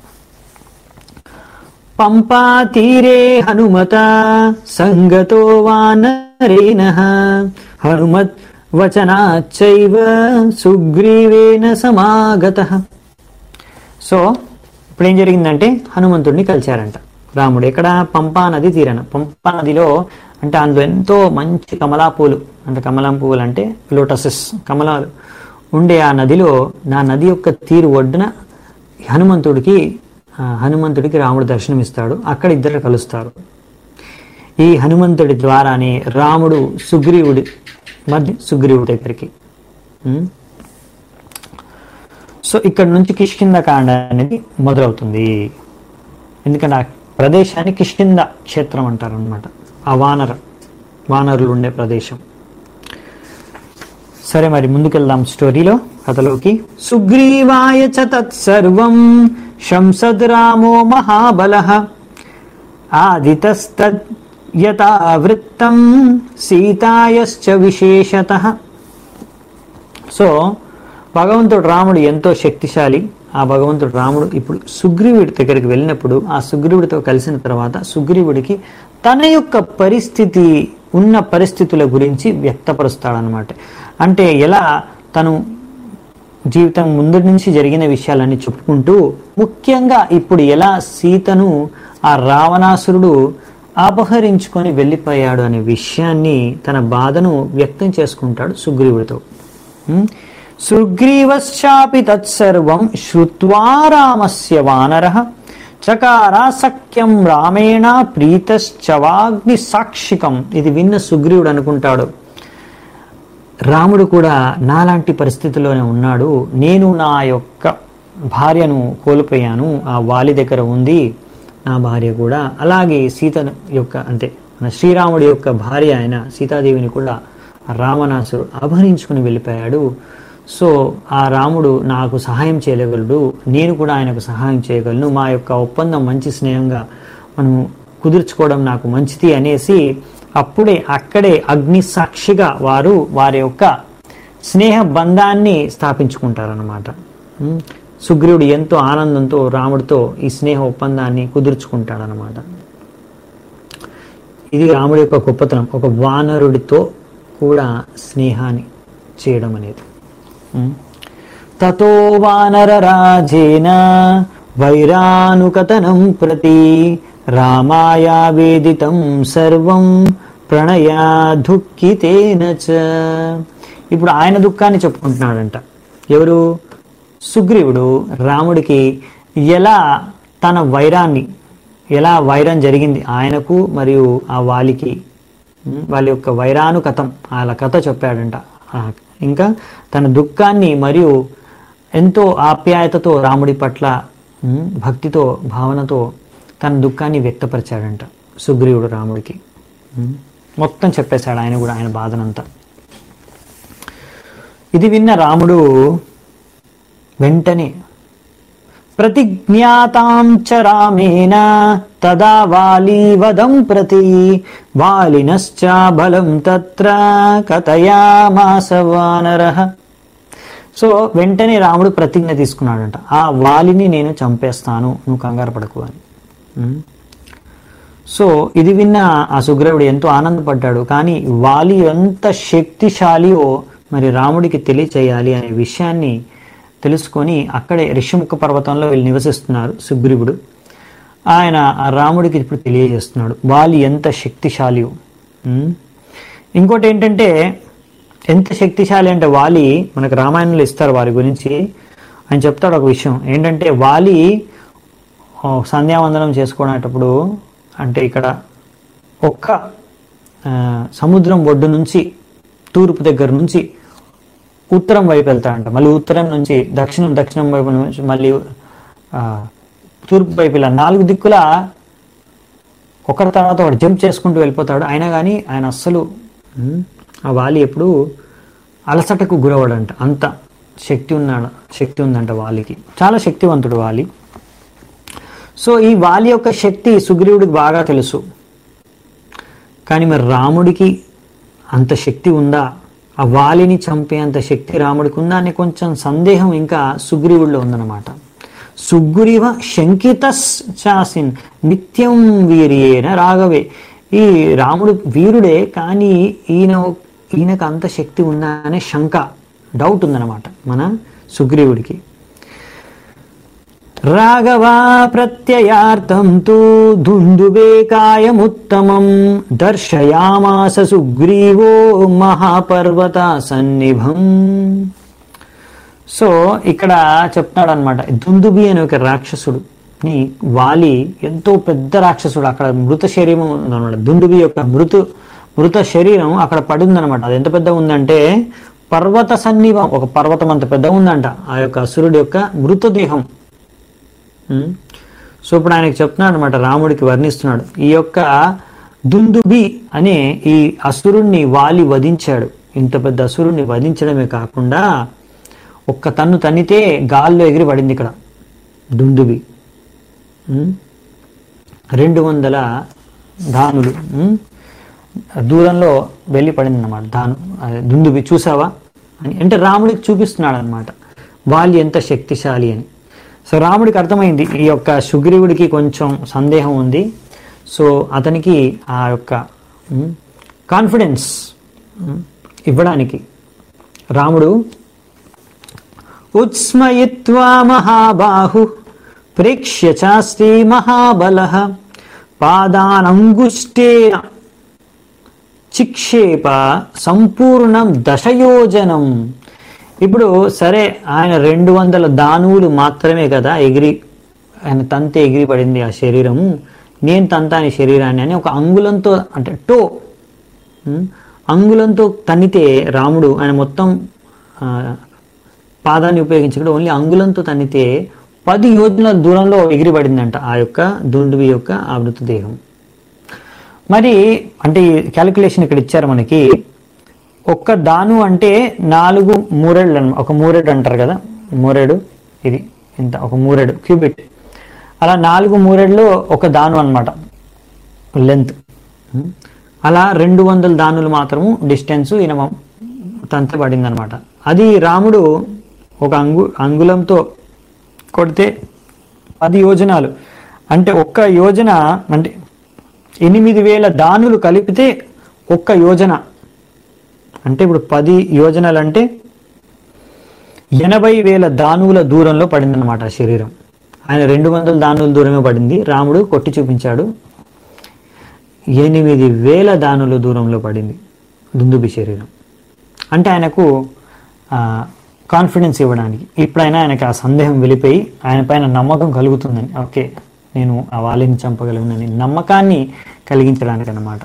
పంపా తీరే హనుమత సంగతో వానరేణ హనుమత్ వచనాచ్చైవ సుగ్రీవేన సమాగత సో ఇప్పుడు ఏం జరిగిందంటే హనుమంతుడిని కలిశారంట రాముడు ఎక్కడ పంపా నది తీరన పంపా నదిలో అంటే అందులో ఎంతో మంచి కమలా పూలు అంటే కమలం పువ్వులు అంటే లోటసెస్ కమలాలు ఉండే ఆ నదిలో నా నది యొక్క తీరు ఒడ్డున హనుమంతుడికి ఆ, హనుమంతుడికి రాముడు దర్శనమిస్తాడు అక్కడ ఇద్దరు కలుస్తారు ఈ హనుమంతుడి ద్వారానే రాముడు సుగ్రీవుడి మధ్య సుగ్రీవుడి దగ్గరికి ఉం? సో ఇక్కడ నుంచి కిష్కింద కాండ అనేది మొదలవుతుంది ఎందుకంటే ఆ ప్రదేశాన్ని కిష్కింద క్షేత్రం అంటారు అనమాట ఆ వానర వానరులు ఉండే ప్రదేశం సరే మరి ముందుకెళ్దాం స్టోరీలో కథలోకి సుగ్రీవాయ చ తత్సర్వం శంసద్ రామో మహాబల ఆదితస్తద్ యథావృత్తం సీతాయశ్చ విశేషత సో భగవంతుడు రాముడు ఎంతో శక్తిశాలి ఆ భగవంతుడు రాముడు ఇప్పుడు సుగ్రీవుడి దగ్గరికి వెళ్ళినప్పుడు ఆ సుగ్రీవుడితో కలిసిన తర్వాత సుగ్రీవుడికి తన యొక్క పరిస్థితి ఉన్న పరిస్థితుల గురించి వ్యక్తపరుస్తాడనమాట అంటే ఎలా తను జీవితం ముందు నుంచి జరిగిన విషయాలన్నీ చెప్పుకుంటూ ముఖ్యంగా ఇప్పుడు ఎలా సీతను ఆ రావణాసురుడు అపహరించుకొని వెళ్ళిపోయాడు అనే విషయాన్ని తన బాధను వ్యక్తం చేసుకుంటాడు సుగ్రీవుడితో ఉం? సుగ్రీవశ్చాపి తత్సర్వం శ్రుత్వా రామస్య వానర చకారా సఖ్యం రామేణ ప్రీతశ్చవాగ్ని సాక్షికం ఇది విన్న సుగ్రీవుడు అనుకుంటాడు రాముడు కూడా నాలాంటి పరిస్థితిలోనే ఉన్నాడు నేను నా యొక్క భార్యను కోల్పోయాను ఆ వాలి దగ్గర ఉంది నా భార్య కూడా అలాగే సీత యొక్క అంటే మన శ్రీరాముడి యొక్క భార్య అయిన సీతాదేవిని కూడా రావణాసుడు అపహరించుకుని వెళ్ళిపోయాడు సో ఆ రాముడు నాకు సహాయం చేయగలడు నేను కూడా ఆయనకు సహాయం చేయగలను మా యొక్క ఒప్పందం మంచి స్నేహంగా మనం కుదుర్చుకోవడం నాకు మంచిది అనేసి అప్పుడే అక్కడే అగ్ని సాక్షిగా వారు వారి యొక్క స్నేహ బంధాన్ని స్థాపించుకుంటారన్నమాట ఉం? సుగ్రీవుడు ఎంతో ఆనందంతో రాముడితో ఈ స్నేహ ఒప్పందాన్ని కుదుర్చుకుంటాడనమాట ఇది రాముడి యొక్క గొప్పతనం ఒక వానరుడితో కూడా స్నేహాన్ని చేయడం అనేది ఉం? తతో వానరరాజేన వైరానుకతనం ప్రతి రామాయ వేదితం సర్వం ప్రణయా దుఃఖితేన చ ఇప్పుడు ఆయన దుఃఖాన్ని చెప్పుకుంటున్నాడంట ఎవరు సుగ్రీవుడు రాముడికి ఎలా తన వైరాన్ని ఎలా వైరం జరిగింది ఆయనకు మరియు ఆ వాలికి ఉమ్, వాళ్ళ యొక్క వైరానుకథం వాళ్ళ కథ చెప్పాడంట ఆ, ఇంకా తన దుఃఖాన్ని మరియు ఎంతో ఆప్యాయతతో రాముడి పట్ల ఉమ్, భక్తితో భావనతో తన దుఃఖాన్ని వ్యక్తపరిచాడంట సుగ్రీవుడు రాముడికి ఉమ్, మొత్తం చెప్పేశాడు ఆయన కూడా ఆయన బాధనంతా ఇది విన్న రాముడు వెంటనే ప్రతిజ్ఞాతాం చ రామేణ తదా వాలీవదం ప్రతి వాలినశ్చ బలం తత్ర కథయామాస వానరః సో వెంటనే రాముడు ప్రతిజ్ఞ తీసుకున్నాడంట ఆ వాలిని నేను చంపేస్తాను నువ్వు కంగారు పడకు అని ఉం? సో ఇది విన్న ఆ సుగ్రీవుడు ఎంతో ఆనందపడ్డాడు కానీ వాలి ఎంత శక్తిశాలియో మరి రాముడికి తెలియచేయాలి అనే విషయాన్ని తెలుసుకొని అక్కడే ఋషిముఖ పర్వతంలో వీళ్ళు నివసిస్తున్నారు సుగ్రీవుడు ఆయన ఆ రాముడికి ఇప్పుడు తెలియజేస్తున్నాడు వాలి ఎంత శక్తిశాలియో ఉం? ఇంకోటి ఏంటంటే ఎంత శక్తిశాలి అంటే వాలి మనకు రామాయణంలో ఇస్తారు వారి గురించి ఆయన చెప్తాడు ఒక విషయం ఏంటంటే వాలి ఆ, సంధ్యావందనం చేసుకునేటప్పుడు అంటే ఇక్కడ ఒక్క ఆ, సముద్రం ఒడ్డు నుంచి తూర్పు దగ్గర నుంచి ఉత్తరం వైపు వెళ్తాడంట మళ్ళీ ఉత్తరం నుంచి దక్షిణం దక్షిణం వైపు నుంచి మళ్ళీ ఆ, తూర్పు వైపు ఇలా నాలుగు దిక్కుల ఒకరి తర్వాత ఒకటి జంప్ చేసుకుంటూ వెళ్ళిపోతాడు అయినా కానీ ఆయన అస్సలు ఉమ్, ఆ వాలి ఎప్పుడు అలసటకు గురవడంట అంత శక్తి ఉన్నాడు శక్తి ఉందంట వాలికి చాలా శక్తివంతుడు వాలి సో ఈ వాలి యొక్క శక్తి సుగ్రీవుడికి బాగా తెలుసు కానీ మరి రాముడికి అంత శక్తి ఉందా ఆ వాలిని చంపే అంత శక్తి రాముడికి ఉందా అనే కొంచెం సందేహం ఇంకా సుగ్రీవుడిలో ఉందన్నమాట సుగ్రీవ శంకిత చాసిన్ నిత్యం వీర్యేన రాఘవే ఈ రాముడు వీరుడే కానీ ఈయన ఈయనకు అంత శక్తి ఉందా అనే శంక డౌట్ ఉందన్నమాట మన సుగ్రీవుడికి రాఘవా ప్రత్యయార్థం తు దుందుబేకాయముత్తమం దర్శయామాస సుగ్రీవో మహాపర్వత సన్నిభం సో ఇక్కడ చెప్తున్నాడు అనమాట దుందుబి అనే ఒక రాక్షసుడు ని వాలి ఎంతో పెద్ద రాక్షసుడు అక్కడ మృత శరీరం ఉందన్నమాట దుందుబి యొక్క మృతు మృత శరీరం అక్కడ పడిందనమాట అది ఎంత పెద్ద ఉందంటే పర్వత సన్నిభం ఒక పర్వతం అంత పెద్ద ఉందంట ఆ యొక్క అసురుడి యొక్క మృతదేహం ఉం? సో ఇప్పుడు ఆయనకి చెప్తున్నాడు అనమాట రాముడికి వర్ణిస్తున్నాడు ఈ యొక్క దుందుబి అనే ఈ అసురుణ్ణి వాలి వధించాడు ఇంత పెద్ద అసురుణ్ణి వధించడమే కాకుండా ఒక్క తన్ను తన్నితే గాల్లో ఎగిరి పడింది ఇక్కడ దుందుబి ఉం? రెండు వందల ధానులు ఉం? దూరంలో వెళ్ళి పడింది అనమాట దాను అదే దుందుబి చూసావా అని అంటే రాముడికి చూపిస్తున్నాడు అనమాట వాళ్ళు ఎంత శక్తిశాలి అని సో రాముడికి అర్థమైంది ఈ యొక్క సుగ్రీవుడికి కొంచెం సందేహం ఉంది సో అతనికి ఆ యొక్క కాన్ఫిడెన్స్ ఇవ్వడానికి రాముడు ఉత్స్మయిత్వా మహాబాహు ప్రేక్ష్య చాస్తి మహాబల పాదానంగుష్టేన చిక్షేప సంపూర్ణం దశయోజనం ఇప్పుడు సరే ఆయన రెండు వందల దానువులు మాత్రమే కదా ఎగిరి ఆయన తంతే ఎగిరి పడింది ఆ శరీరము నేను తంతాని శరీరాన్ని అని ఒక అంగుళంతో అంటే టో ఉం? అంగుళంతో తన్నితే రాముడు ఆయన మొత్తం ఆ, పాదాన్ని ఉపయోగించకుండా ఓన్లీ అంగుళంతో తన్నితే పది యోజనాల దూరంలో ఎగిరిపడిందంట ఆ యొక్క దుండువి యొక్క ఆ మృతదేహం మరి అంటే క్యాలిక్యులేషన్ ఇక్కడ ఇచ్చారు మనకి ఒక్క దాను అంటే నాలుగు మూరెళ్ళు అన్న ఒక మూరెడు అంటారు కదా మూరెడు ఇది ఇంత ఒక మూరెడు క్యూబిట్ అలా నాలుగు మూరెడులో ఒక దాను అన్నమాట లెంత్ అలా రెండు వందల దానులు మాత్రము డిస్టెన్స్ ఈయన తంతబడింది అనమాట అది రాముడు ఒక అంగు అంగుళంతో కొడితే పది యోజనాలు అంటే ఒక్క యోజన అంటే ఎనిమిది వేల దానులు కలిపితే ఒక్క యోజన అంటే ఇప్పుడు పది యోజనలు అంటే ఎనభై వేల దానువుల దూరంలో పడిందన్నమాట ఆ శరీరం ఆయన రెండు వందల దానువుల దూరమే పడింది రాముడు కొట్టి చూపించాడు ఎనిమిది వేల దానుల దూరంలో పడింది దుందుబి శరీరం అంటే ఆయనకు కాన్ఫిడెన్స్ ఇవ్వడానికి ఇప్పుడైనా ఆయనకు ఆ సందేహం వెళ్ళిపోయి ఆయన పైన నమ్మకం కలుగుతుందని ఓకే నేను ఆ వాలిని చంపగలనని నమ్మకాన్ని కలిగించడానికి అన్నమాట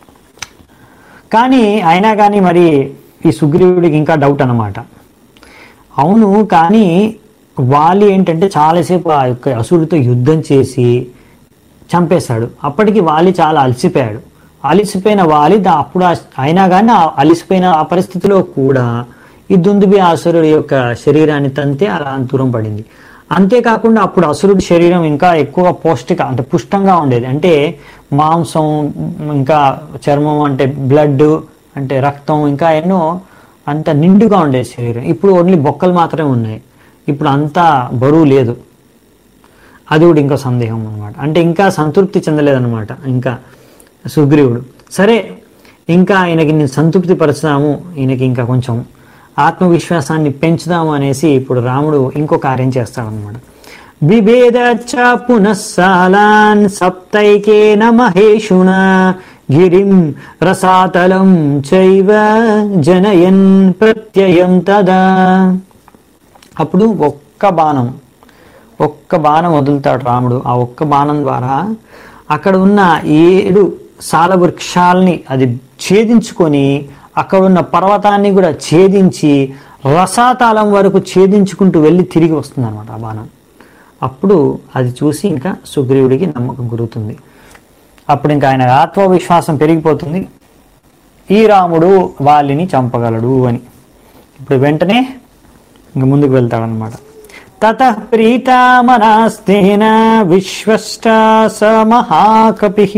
కానీ అయినా కానీ మరి ఈ సుగ్రీవుడికి ఇంకా డౌట్ అన్నమాట అవును కానీ వాలి ఏంటంటే చాలాసేపు ఆ యొక్క అసురుడితో యుద్ధం చేసి చంపేశాడు అప్పటికి వాలి చాలా అలసిపోయాడు అలసిపోయిన వాలి దా అప్పుడు ఆ- అయినా కానీ ఆ అలసిపోయిన ఆ పరిస్థితిలో కూడా ఈ దుందుబి అసురుడి యొక్క శరీరాన్ని తంతే అలా దూరం పడింది అంతేకాకుండా అప్పుడు అసురుడి శరీరం ఇంకా ఎక్కువ పౌష్టిక అంటే పుష్టంగా ఉండేది అంటే మాంసం ఇంకా చర్మం అంటే బ్లడ్ అంటే రక్తం ఇంకా ఎన్నో అంత నిండుగా ఉండేది శరీరం ఇప్పుడు ఓన్లీ బొక్కలు మాత్రమే ఉన్నాయి ఇప్పుడు అంతా బరువు లేదు అది కూడా ఇంకా సందేహం అనమాట అంటే ఇంకా సంతృప్తి చెందలేదన్నమాట ఇంకా సుగ్రీవుడు సరే ఇంకా ఆయనకి నేను సంతృప్తి పరచుదాము ఈయనకి ఇంకా కొంచెం ఆత్మవిశ్వాసాన్ని పెంచుదాము అనేసి ఇప్పుడు రాముడు ఇంకో కార్యం చేస్తాడనమాట బిభేద చ పునఃసాలాన్ సప్తైకేన మహేషుణ గిరిం రసాతలం చైవ జనయన్ ప్రత్యయం తదా అప్పుడు ఒక్క బాణం ఒక్క బాణం వదులుతాడు రాముడు ఆ ఒక్క బాణం ద్వారా అక్కడ ఉన్న ఏడు సాల వృక్షాల్ని అది ఛేదించుకొని అక్కడ ఉన్న పర్వతాన్ని కూడా ఛేదించి రసాతాళం వరకు ఛేదించుకుంటూ వెళ్ళి తిరిగి వస్తుంది అనమాట ఆ బాణం అప్పుడు అది చూసి ఇంకా సుగ్రీవుడికి నమ్మకం కురుగుతుంది అప్పుడు ఇంకా ఆయన ఆత్మవిశ్వాసం పెరిగిపోతుంది ఈ రాముడు వాలిని చంపగలడు అని ఇప్పుడు వెంటనే ఇంక ముందుకు వెళ్తాడనమాట తత ప్రీతామనాస్తేన విశ్వష్ట స మహాకపి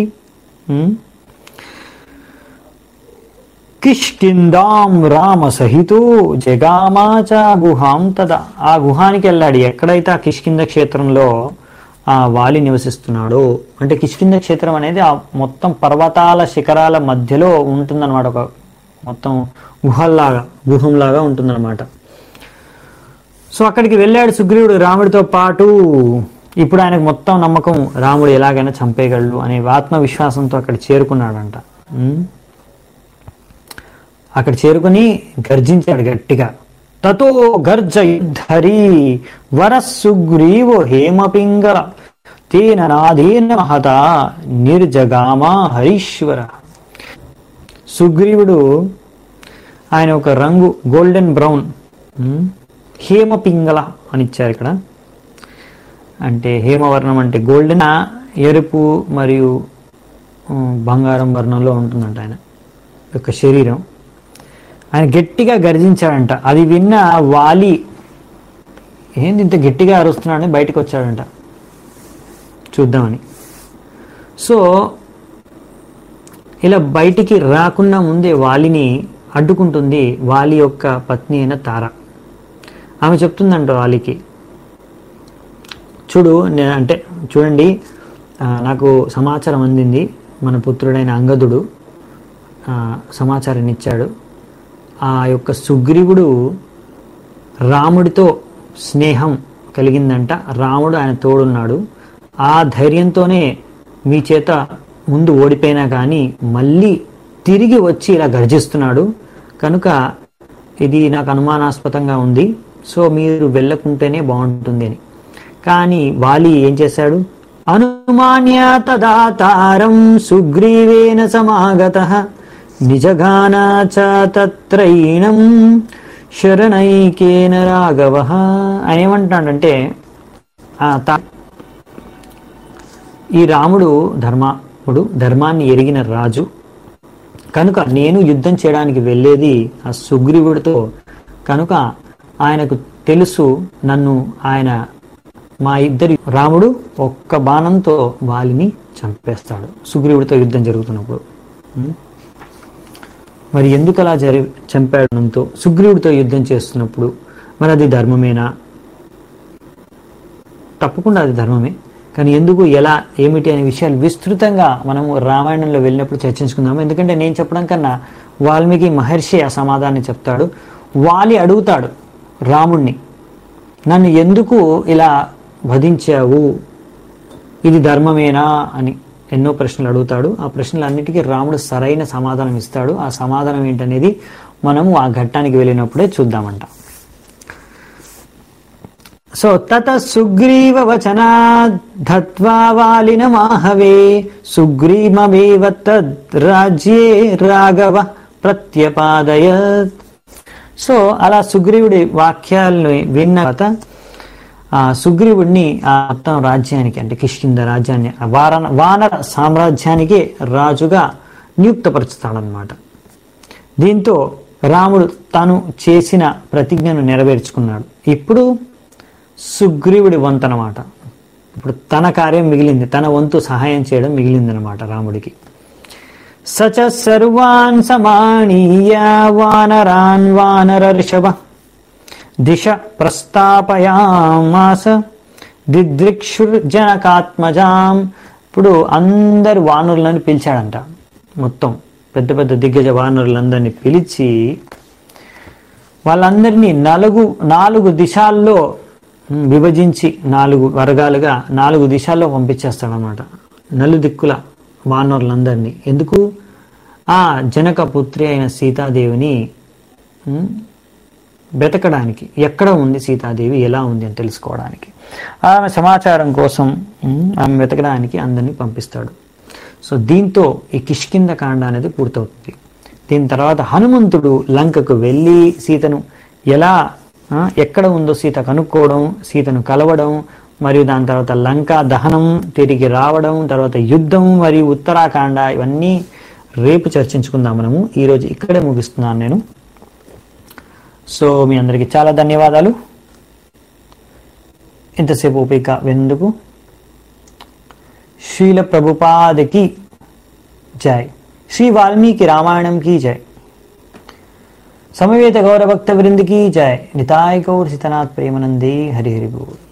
కిష్కిందాం రామ సహితో జగామాచ గుహాం తదా ఆ గుహానికి వెళ్ళాడు ఎక్కడైతే ఆ కిష్కింద క్షేత్రంలో ఆ వాలి నివసిస్తున్నాడో అంటే కిష్కింద క్షేత్రం అనేది ఆ మొత్తం పర్వతాల శిఖరాల మధ్యలో ఉంటుందన్నమాట ఒక మొత్తం గుహల్లాగా గుహంలాగా ఉంటుందన్నమాట సో అక్కడికి వెళ్ళాడు సుగ్రీవుడు రాముడితో పాటు ఇప్పుడు ఆయనకు మొత్తం నమ్మకం రాముడు ఎలాగైనా చంపేయగలడు అనే ఆత్మవిశ్వాసంతో అక్కడ చేరుకున్నాడంట ఉమ్. అక్కడ చేరుకుని గర్జించాడు గట్టిగా తతో గర్జ యుద్ధరి వర సుగ్రీవో హేమపింగళ తేన నాదేన మహత నిర్జగామా హరీశ్వర సుగ్రీవుడు ఆయన ఒక రంగు గోల్డెన్ బ్రౌన్ ఉమ్, హేమపింగళ అని ఇచ్చారు ఇక్కడ అంటే హేమవర్ణం అంటే గోల్డెన్ ఎరుపు మరియు ఉమ్, బంగారం వర్ణంలో ఉంటుందంట ఆయన యొక్క శరీరం ఆయన గట్టిగా గర్జించాడంట అది విన్న వాలి ఏంది ఇంత గట్టిగా అరుస్తున్నాడని బయటకు వచ్చాడంట చూద్దామని సో ఇలా బయటికి రాకుండా ముందే వాలిని అడ్డుకుంటుంది వాలి యొక్క పత్ని అయిన తార ఆమె చెప్తుందంట వాలికి చూడు నే- అంటే చూడండి ఆ, నాకు సమాచారం అందింది మన పుత్రుడైన అంగదుడు ఆ, సమాచారాన్ని ఇచ్చాడు ఆ యొక్క సుగ్రీవుడు రాముడితో స్నేహం కలిగిందంట రాముడు ఆయన తోడున్నాడు ఆ ధైర్యంతోనే మీ చేత ముందు ఓడిపోయినా కానీ మళ్ళీ తిరిగి వచ్చి ఇలా గర్జిస్తున్నాడు కనుక ఇది నాకు అనుమానాస్పదంగా ఉంది సో మీరు వెళ్ళకుంటేనే బాగుంటుంది అని కానీ వాలి ఏం చేశాడు అనుమాన్య తదాతారం సుగ్రీవేన సమాగత నిజగానా చ తత్రైణం శరణైకేన రాఘవ ఆయన ఏమంటాడంటే ఆ, తా- ఈ రాముడు ధర్మాముడు ధర్మాన్ని ఎరిగిన రాజు కనుక నేను యుద్ధం చేయడానికి వెళ్ళేది ఆ సుగ్రీవుడితో కనుక ఆయనకు తెలుసు నన్ను ఆయన మా ఇద్దరి రాముడు ఒక్క బాణంతో వాలిని చంపేస్తాడు సుగ్రీవుడితో యుద్ధం జరుగుతున్నప్పుడు ఉం? మరి ఎందుకు అలా జరి చంపడంతో సుగ్రీవుడితో యుద్ధం చేస్తున్నప్పుడు మరి అది ధర్మమేనా తప్పకుండా అది ధర్మమే కానీ ఎందుకు ఎలా ఏమిటి అనే విషయాలు విస్తృతంగా మనము రామాయణంలో వెళ్ళినప్పుడు చర్చించుకుందాము ఎందుకంటే నేను చెప్పడం కన్నా వాల్మీకి మహర్షి ఆ సమాధానం చెప్తాడు వాలి అడుగుతాడు రాముణ్ణి నన్ను ఎందుకు ఇలా వధించావు ఇది ధర్మమేనా అని ఎన్నో ప్రశ్నలు అడుగుతాడు ఆ ప్రశ్నలన్నిటికీ రాముడు సరైన సమాధానం ఇస్తాడు ఆ సమాధానం ఏంటనేది మనము ఆ ఘట్టానికి వెళ్ళినప్పుడే చూద్దామంట సో తత సుగ్రీవ వచనాద్ధత్వా వాలిన మాహవే సుగ్రీమవేవ తద్ రాజ్యే రాఘవ ప్రత్యపాదయత్ సో అలా సుగ్రీవుడి వాక్యాలను విన్న తర్వాత ఆ సుగ్రీవుడిని ఆ మొత్తం రాజ్యానికి అంటే కిష్కింద రాజ్యాన్ని ఆ వారణ వానర సామ్రాజ్యానికి రాజుగా నియుక్తపరుచుతాడనమాట దీంతో రాముడు తాను చేసిన ప్రతిజ్ఞను నెరవేర్చుకున్నాడు ఇప్పుడు సుగ్రీవుడి వంతు అనమాట ఇప్పుడు తన కార్యం మిగిలింది తన వంతు సహాయం చేయడం మిగిలిందనమాట రాముడికి సచ సర్వాన్ సమానీయ వానరాన్ వానర ఋషభ దిశ ప్రస్తాపయామాస దిదృక్షుర్జనకాత్మజాం ఇప్పుడు అందరు వానరులను పిలిచాడంట మొత్తం పెద్ద పెద్ద దిగ్గజ వానరులందరినీ పిలిచి వాళ్ళందరినీ నలుగు నాలుగు దిశాల్లో ఉమ్, విభజించి నాలుగు వర్గాలుగా నాలుగు దిశాల్లో పంపించేస్తాడనమాట నలుదిక్కుల వానరులందరినీ ఎందుకు ఆ జనక పుత్రి అయిన సీతాదేవిని ఉమ్, వెతకడానికి ఎక్కడ ఉంది సీతాదేవి ఎలా ఉంది అని తెలుసుకోవడానికి ఆమె సమాచారం కోసం ఉమ్, ఆమె వెతకడానికి అందరినీ పంపిస్తాడు సో దీంతో ఈ కిష్కింద కాండ అనేది పూర్తవుతుంది దీని తర్వాత హనుమంతుడు లంకకు వెళ్ళి సీతను ఎలా ఆ, ఎక్కడ ఉందో సీత కనుక్కోవడం సీతను కలవడం మరియు దాని తర్వాత లంక దహనం తిరిగి రావడం తర్వాత యుద్ధం మరియు ఉత్తరాఖండ ఇవన్నీ రేపు చర్చించుకుందాం మనము ఈరోజు ఇక్కడే ముగిస్తున్నాను నేను సో మీ అందరికీ చాలా ధన్యవాదాలు ఇంతసేపు ఓపిక వెందుకు శ్రీల ప్రభుపాదకి జై శ్రీ వాల్మీకి రామాయణం की जय समवेत गौर भक्त वृंद की जय निताय गौर सीतनाथ प्रेमानंदी हरि हरि बोल